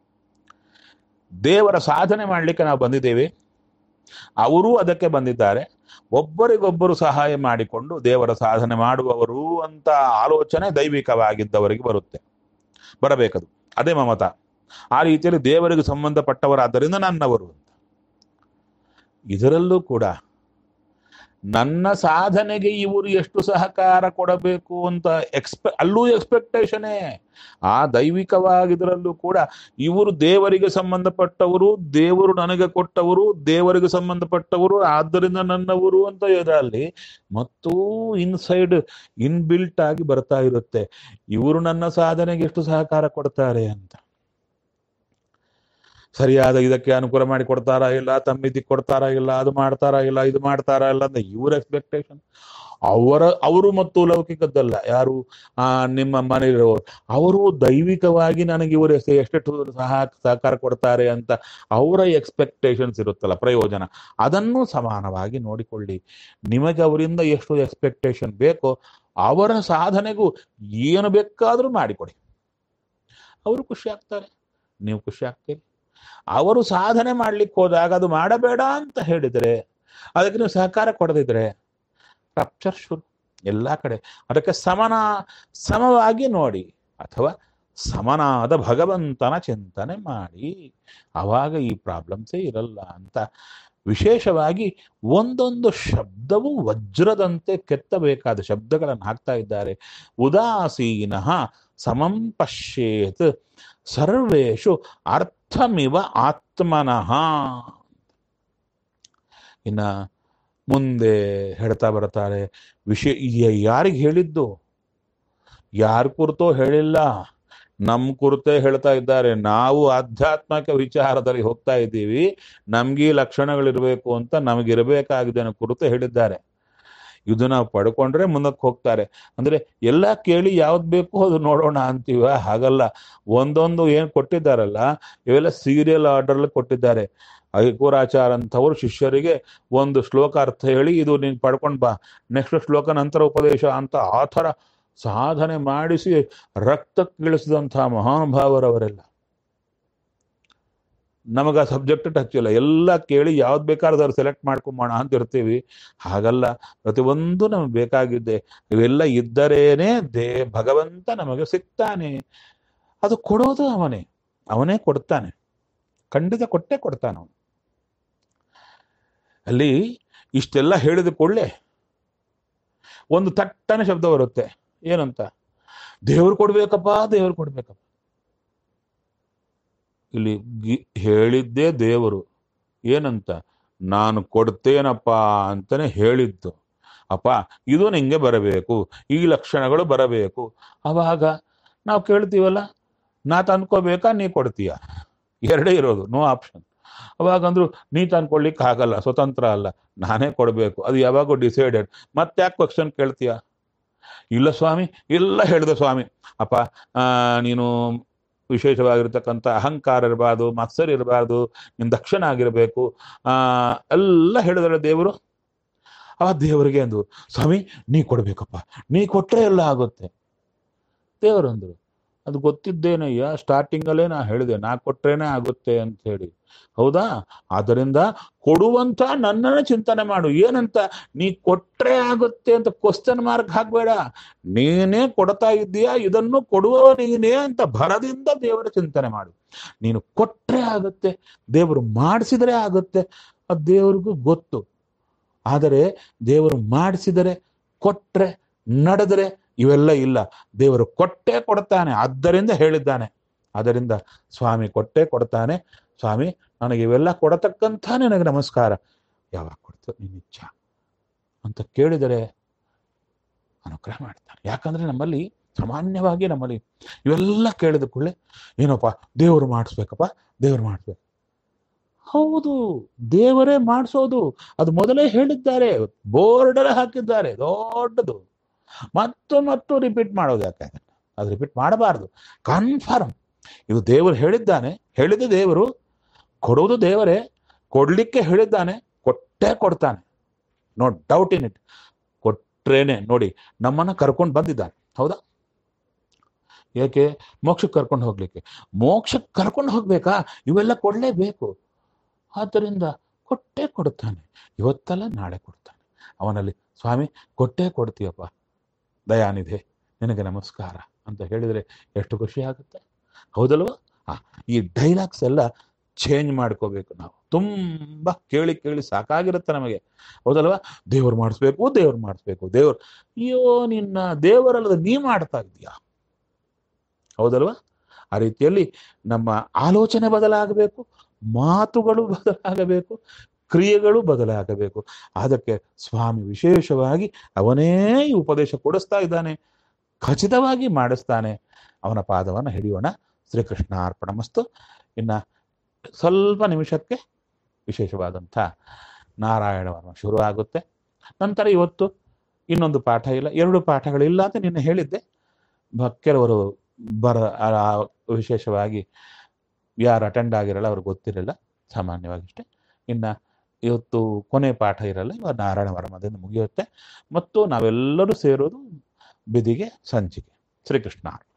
[SPEAKER 1] ದೇವರ ಸಾಧನೆ ಮಾಡಲಿಕ್ಕೆ ನಾವು ಬಂದಿದ್ದೇವೆ ಅವರೂ ಅದಕ್ಕೆ ಬಂದಿದ್ದಾರೆ ಒಬ್ಬರಿಗೊಬ್ಬರು ಸಹಾಯ ಮಾಡಿಕೊಂಡು ದೇವರ ಸಾಧನೆ ಮಾಡುವವರು ಅಂತ ಆಲೋಚನೆ ದೈವಿಕವಾಗಿದ್ದವರಿಗೆ ಬರುತ್ತೆ ಬರಬೇಕದು ಅದೇ ಮಮತ ಆ ರೀತಿಯಲ್ಲಿ ದೇವರಿಗೆ ಸಂಬಂಧಪಟ್ಟವರಾದ್ದರಿಂದ ನನ್ನವರು ಅಂತ ಇದರಲ್ಲೂ ಕೂಡ ನನ್ನ ಸಾಧನೆಗೆ ಇವರು ಎಷ್ಟು ಸಹಕಾರ ಕೊಡಬೇಕು ಅಂತ ಎಕ್ಸ್ಪೆ ಅಲ್ಲೂ ಎಕ್ಸ್ಪೆಕ್ಟೇಷನೇ ಆ ದೈವಿಕವಾಗಿದ್ರಲ್ಲೂ ಕೂಡ ಇವರು ದೇವರಿಗೆ ಸಂಬಂಧಪಟ್ಟವರು ದೇವರು ನನಗೆ ಕೊಟ್ಟವರು ದೇವರಿಗೆ ಸಂಬಂಧಪಟ್ಟವರು ಆದ್ದರಿಂದ ನನ್ನವರು ಅಂತ ಇದರಲ್ಲಿ ಮತ್ತು ಇನ್ಸೈಡ್ ಇನ್ಬಿಲ್ಟ್ ಆಗಿ ಬರ್ತಾ ಇರುತ್ತೆ ಇವರು ನನ್ನ ಸಾಧನೆಗೆ ಎಷ್ಟು ಸಹಕಾರ ಕೊಡ್ತಾರೆ ಅಂತ ಸರಿಯಾದ ಇದಕ್ಕೆ ಅನುಕೂಲ ಮಾಡಿ ಕೊಡ್ತಾರಾ ಇಲ್ಲ ತಮ್ಮಿದಿಕ್ಕೆ ಕೊಡ್ತಾರಾ ಇಲ್ಲ ಅದು ಮಾಡ್ತಾರಾ ಇಲ್ಲ ಇದು ಮಾಡ್ತಾರಾ ಇಲ್ಲ ಅಂತ ಇವ್ರ ಎಕ್ಸ್ಪೆಕ್ಟೇಷನ್ ಅವರ ಅವರು ಮತ್ತು ಲೌಕಿಕದ್ದಲ್ಲ ಯಾರು ಆ ನಿಮ್ಮ ಮನೆಯಲ್ಲಿರೋರು ಅವರು ದೈವಿಕವಾಗಿ ನನಗೆ ಇವರು ಎಷ್ಟು ಎಷ್ಟೆಷ್ಟು ಸಹ ಸಹಕಾರ ಕೊಡ್ತಾರೆ ಅಂತ ಅವರ ಎಕ್ಸ್ಪೆಕ್ಟೇಷನ್ಸ್ ಇರುತ್ತಲ್ಲ ಪ್ರಯೋಜನ ಅದನ್ನು ಸಮಾನವಾಗಿ ನೋಡಿಕೊಳ್ಳಿ ನಿಮಗೆ ಅವರಿಂದ ಎಷ್ಟು ಎಕ್ಸ್ಪೆಕ್ಟೇಷನ್ ಬೇಕೋ ಅವರ ಸಾಧನೆಗೂ ಏನು ಬೇಕಾದರೂ ಮಾಡಿಕೊಡಿ ಅವರು ಖುಷಿ ಆಗ್ತಾರೆ ನೀವು ಖುಷಿ ಆಗ್ತೀರಿ ಅವರು ಸಾಧನೆ ಮಾಡ್ಲಿಕ್ಕೆ ಹೋದಾಗ ಅದು ಮಾಡಬೇಡ ಅಂತ ಹೇಳಿದರೆ ಅದಕ್ಕೆ ನೀವು ಸಹಕಾರ ಕೊಡದಿದ್ರೆ ರಪ್ಚರ್ ಶುರು ಎಲ್ಲ ಕಡೆ ಅದಕ್ಕೆ ಸಮನ ಸಮವಾಗಿ ನೋಡಿ ಅಥವಾ ಸಮನಾದ ಭಗವಂತನ ಚಿಂತನೆ ಮಾಡಿ ಅವಾಗ ಈ ಪ್ರಾಬ್ಲಮ್ಸೇ ಇರಲ್ಲ ಅಂತ ವಿಶೇಷವಾಗಿ ಒಂದೊಂದು ಶಬ್ದವು ವಜ್ರದಂತೆ ಕೆತ್ತಬೇಕಾದ ಶಬ್ದಗಳನ್ನು ಹಾಕ್ತಾ ಇದ್ದಾರೆ ಉದಾಸೀನ ಸಮಂ ಪಶ್ಯೇತ್ ಸರ್ವೇಶು ಅರ್ಥಮಿವ ಆತ್ಮನಃ ಇನ್ನ ಮುಂದೆ ಹೇಳ್ತಾ ಬರ್ತಾರೆ ವಿಷಯ ಯಾರಿಗೆ ಹೇಳಿದ್ದು ಯಾರ ಕುರಿತೋ ಹೇಳಿಲ್ಲ ನಮ್ ಕುರಿತೇ ಹೇಳ್ತಾ ಇದ್ದಾರೆ ನಾವು ಆಧ್ಯಾತ್ಮಿಕ ವಿಚಾರದಲ್ಲಿ ಹೋಗ್ತಾ ಇದ್ದೀವಿ ನಮ್ಗೆ ಈ ಲಕ್ಷಣಗಳಿರ್ಬೇಕು ಅಂತ ನಮಗಿರಬೇಕಾಗಿದೆ ಅನ್ನೋ ಕುರಿತು ಹೇಳಿದ್ದಾರೆ ಇದು ನಾವು ಪಡ್ಕೊಂಡ್ರೆ ಮುಂದಕ್ಕೆ ಹೋಗ್ತಾರೆ ಅಂದ್ರೆ ಎಲ್ಲ ಕೇಳಿ ಯಾವ್ದು ಬೇಕು ಅದು ನೋಡೋಣ ಅಂತೀವ ಹಾಗಲ್ಲ ಒಂದೊಂದು ಏನ್ ಕೊಟ್ಟಿದ್ದಾರಲ್ಲ ಇವೆಲ್ಲ ಸೀರಿಯಲ್ ಆರ್ಡರ್ ಕೊಟ್ಟಿದ್ದಾರೆ ಐಕೂರಾಚಾರ ಅಂತವ್ರು ಶಿಷ್ಯರಿಗೆ ಒಂದು ಶ್ಲೋಕ ಅರ್ಥ ಹೇಳಿ ಇದು ನೀನ್ ಪಡ್ಕೊಂಡ್ ಬಾ ನೆಕ್ಸ್ಟ್ ಶ್ಲೋಕ ನಂತರ ಉಪದೇಶ ಅಂತ ಆ ಥರ ಸಾಧನೆ ಮಾಡಿಸಿ ರಕ್ತಕ್ಕಿಳಿಸಿದಂತಹ ಮಹಾನುಭಾವರವರೆಲ್ಲ ನಮಗ ಸಬ್ಜೆಕ್ಟ್ ಟಚ್ ಇಲ್ಲ ಎಲ್ಲ ಕೇಳಿ ಯಾವ್ದು ಬೇಕಾದ್ರೆ ಸೆಲೆಕ್ಟ್ ಮಾಡ್ಕೊಂಬೋಣ ಅಂತ ಇರ್ತೀವಿ ಹಾಗಲ್ಲ ಪ್ರತಿಯೊಂದು ನಮಗೆ ಬೇಕಾಗಿದ್ದೆ ಇವೆಲ್ಲ ಇದ್ದರೇನೆ ದೇ ಭಗವಂತ ನಮಗೆ ಸಿಗ್ತಾನೆ ಅದು ಕೊಡೋದು ಅವನೇ ಅವನೇ ಕೊಡ್ತಾನೆ ಖಂಡಿತ ಕೊಟ್ಟೆ ಕೊಡ್ತಾನೆ ಅವನು ಅಲ್ಲಿ ಇಷ್ಟೆಲ್ಲ ಹೇಳಿದ ಕೂಡಲೇ ಒಂದು ತಟ್ಟನೆ ಶಬ್ದ ಬರುತ್ತೆ ಏನಂತ ದೇವ್ರು ಕೊಡ್ಬೇಕಪ್ಪ ದೇವ್ರು ಕೊಡ್ಬೇಕಪ್ಪ ಇಲ್ಲಿ ಗಿ- ಹೇಳಿದ್ದೇ ದೇವರು ಏನಂತ ನಾನು ಕೊಡ್ತೇನಪ್ಪ ಅಂತಾನೆ ಹೇಳಿದ್ದು ಅಪ್ಪ ಇದು ನಿಂಗೆ ಬರಬೇಕು ಈ ಲಕ್ಷಣಗಳು ಬರಬೇಕು ಅವಾಗ ನಾವು ಕೇಳ್ತೀವಲ್ಲ ನಾ ತಂದ್ಕೋಬೇಕಾ ನೀ ಕೊಡ್ತೀಯ ಎರಡೇ ಇರೋದು ನೋ ಆಪ್ಷನ್ ಅವಾಗ ಅಂದ್ರು ನೀ ತಂದ್ಕೊಡ್ಲಿಕ್ಕೆ ಆಗಲ್ಲ ಸ್ವತಂತ್ರ ಅಲ್ಲ ನಾನೇ ಕೊಡಬೇಕು ಅದು ಯಾವಾಗೂ ಡಿಸೈಡೆಡ್ ಮತ್ತೆ ಯಾಕೆ ಕ್ವಶನ್ ಕೇಳ್ತೀಯ ಇಲ್ಲ ಸ್ವಾಮಿ ಎಲ್ಲ ಹೇಳಿದೆ ಸ್ವಾಮಿ ಅಪ್ಪ ಆ, ನೀನು ವಿಶೇಷವಾಗಿರ್ತಕ್ಕಂಥ ಅಹಂಕಾರ ಇರಬಾರ್ದು ಮತ್ಸರ ಇರಬಾರ್ದು ನಿನ್ ದಕ್ಷಿಣ ಆಗಿರಬೇಕು ಆ ಎಲ್ಲ ಹೇಳಿದ್ರೆ ದೇವರು ಆ ದೇವರಿಗೆ ಅಂದು ಸ್ವಾಮಿ ನೀ ಕೊಡ್ಬೇಕಪ್ಪ ನೀ ಕೊಟ್ರೆ ಎಲ್ಲ ಆಗುತ್ತೆ ದೇವರು ಅಂದ್ರು ಅದು ಗೊತ್ತಿದ್ದೇನಯ್ಯ ಸ್ಟಾರ್ಟಿಂಗ್ ಅಲ್ಲೇ ನಾ ಹೇಳಿದೆ ನಾ ಕೊಟ್ರೇನೆ ಆಗುತ್ತೆ ಅಂತ ಹೇಳಿ ಹೌದಾ ಆದ್ದರಿಂದ ಕೊಡುವಂತ ನನ್ನನ್ನ ಚಿಂತನೆ ಮಾಡು ಏನಂತ ನೀ ಕೊಟ್ರೆ ಆಗುತ್ತೆ ಅಂತ ಕ್ವಶನ್ ಮಾರ್ಕ್ ಹಾಕ್ಬೇಡ ನೀನೇ ಕೊಡ್ತಾ ಇದ್ದೀಯಾ ಇದನ್ನು ಕೊಡುವ ನೀನೇ ಅಂತ ಭರದಿಂದ ದೇವರ ಚಿಂತನೆ ಮಾಡು ನೀನು ಕೊಟ್ರೆ ಆಗುತ್ತೆ ದೇವರು ಮಾಡಿಸಿದರೆ ಆಗುತ್ತೆ ಅದು ದೇವರಿಗೂ ಗೊತ್ತು ಆದರೆ ದೇವರು ಮಾಡಿಸಿದರೆ ಕೊಟ್ರೆ ನಡೆದರೆ ಇವೆಲ್ಲ ಇಲ್ಲ ದೇವರು ಕೊಟ್ಟೇ ಕೊಡ್ತಾನೆ ಆದ್ದರಿಂದ ಹೇಳಿದ್ದಾನೆ ಆದ್ದರಿಂದ ಸ್ವಾಮಿ ಕೊಟ್ಟೇ ಕೊಡ್ತಾನೆ ಸ್ವಾಮಿ ನನಗೆ ಇವೆಲ್ಲ ಕೊಡತಕ್ಕಂಥ ನನಗೆ ನಮಸ್ಕಾರ ಯಾವಾಗ ಕೊಡ್ತು ನಿನ್ನ ಇಚ್ಛ ಅಂತ ಕೇಳಿದರೆ ಅನುಗ್ರಹ ಮಾಡ್ತಾನೆ ಯಾಕಂದ್ರೆ ನಮ್ಮಲ್ಲಿ ಸಾಮಾನ್ಯವಾಗಿ ನಮ್ಮಲ್ಲಿ ಇವೆಲ್ಲ ಕೇಳಿದ ಕೂಡಲೇ ಏನಪ್ಪ ದೇವರು ಮಾಡಿಸ್ಬೇಕಪ್ಪ ದೇವರು ಮಾಡಿಸ್ಬೇಕು ಹೌದು ದೇವರೇ ಮಾಡಿಸೋದು ಅದು ಮೊದಲೇ ಹೇಳಿದ್ದಾರೆ ಬೋರ್ಡಲ್ಲಿ ಹಾಕಿದ್ದಾರೆ ದೊಡ್ಡದು ಮತ್ತು ಮತ್ತು ರಿಪೀಟ್ ಮಾಡೋದು ಯಾಕೆ ಅದು ರಿಪೀಟ್ ಮಾಡಬಾರ್ದು ಕನ್ಫರ್ಮ್ ಇದು ದೇವರು ಹೇಳಿದ್ದಾನೆ ಹೇಳಿದ ದೇವರು ಕೊಡುವುದು ದೇವರೇ ಕೊಡ್ಲಿಕ್ಕೆ ಹೇಳಿದ್ದಾನೆ ಕೊಟ್ಟೇ ಕೊಡ್ತಾನೆ ನೋ ಡೌಟ್ ಇನ್ ಇಟ್ ಕೊಟ್ರೇನೆ ನೋಡಿ ನಮ್ಮನ್ನ ಕರ್ಕೊಂಡು ಬಂದಿದ್ದಾನೆ ಹೌದಾ ಏಕೆ ಮೋಕ್ಷಕ್ಕೆ ಕರ್ಕೊಂಡು ಹೋಗ್ಲಿಕ್ಕೆ ಮೋಕ್ಷಕ್ಕೆ ಕರ್ಕೊಂಡು ಹೋಗ್ಬೇಕಾ ಇವೆಲ್ಲ ಕೊಡ್ಲೇಬೇಕು ಆದ್ದರಿಂದ ಕೊಟ್ಟೇ ಕೊಡ್ತಾನೆ ಇವತ್ತಲ್ಲ ನಾಳೆ ಕೊಡ್ತಾನೆ ಅವನಲ್ಲಿ ಸ್ವಾಮಿ ಕೊಟ್ಟೇ ಕೊಡ್ತೀಯಪ್ಪ ದಯಾನಿಧೆ ನಿನಗೆ ನಮಸ್ಕಾರ ಅಂತ ಹೇಳಿದರೆ ಎಷ್ಟು ಖುಷಿ ಆಗುತ್ತೆ ಹೌದಲ್ವಾ ಆ ಈ ಡೈಲಾಗ್ಸ್ ಎಲ್ಲ ಚೇಂಜ್ ಮಾಡ್ಕೋಬೇಕು ನಾವು ತುಂಬಾ ಕೇಳಿ ಕೇಳಿ ಸಾಕಾಗಿರುತ್ತೆ ನಮಗೆ ಹೌದಲ್ವಾ ದೇವ್ರು ಮಾಡಿಸ್ಬೇಕು ದೇವ್ರು ಮಾಡಿಸ್ಬೇಕು ದೇವ್ರು ಅಯ್ಯೋ ನಿನ್ನ ದೇವರಲ್ಲದ ನೀ ಮಾಡ್ತಾ ಇದೀಯಾ ಹೌದಲ್ವಾ ಆ ರೀತಿಯಲ್ಲಿ ನಮ್ಮ ಆಲೋಚನೆ ಬದಲಾಗಬೇಕು ಮಾತುಗಳು ಬದಲಾಗಬೇಕು ಕ್ರಿಯೆಗಳು ಬದಲಾಗಬೇಕು ಅದಕ್ಕೆ ಸ್ವಾಮಿ ವಿಶೇಷವಾಗಿ ಅವನೇ ಈ ಉಪದೇಶ ಕೊಡಿಸ್ತಾ ಇದ್ದಾನೆ ಖಚಿತವಾಗಿ ಮಾಡಿಸ್ತಾನೆ ಅವನ ಪಾದವನ್ನು ಹಿಡಿಯೋಣ ಶ್ರೀಕೃಷ್ಣ ಅರ್ಪಣಮಸ್ತು ಇನ್ನ ಸ್ವಲ್ಪ ನಿಮಿಷಕ್ಕೆ ವಿಶೇಷವಾದಂಥ ನಾರಾಯಣ ವರ್ಮ ಶುರು ಆಗುತ್ತೆ ನಂತರ ಇವತ್ತು ಇನ್ನೊಂದು ಪಾಠ ಇಲ್ಲ ಎರಡು ಪಾಠಗಳಿಲ್ಲ ಅಂತ ನಿನ್ನೆ ಹೇಳಿದ್ದೆ ಬ- ಕೆಲವರು ಬರ ಆ- ಆ ವಿಶೇಷವಾಗಿ ಯಾರು ಅಟೆಂಡ್ ಆಗಿರಲ್ಲ ಅವ್ರಿಗೆ ಗೊತ್ತಿರಲ್ಲ ಸಾಮಾನ್ಯವಾಗಿ ಅಷ್ಟೇ ಇನ್ನ ಇವತ್ತು ಕೊನೆ ಪಾಠ ಇರಲ್ಲ ಇವಾಗ ನಾರಾಯಣ ವರ್ಮದಿಂದ ಮುಗಿಯುತ್ತೆ ಮತ್ತು ನಾವೆಲ್ಲರೂ ಸೇರೋದು ಬಿದಿಗೆ ಸಂಚಿಕೆ ಶ್ರೀಕೃಷ್ಣ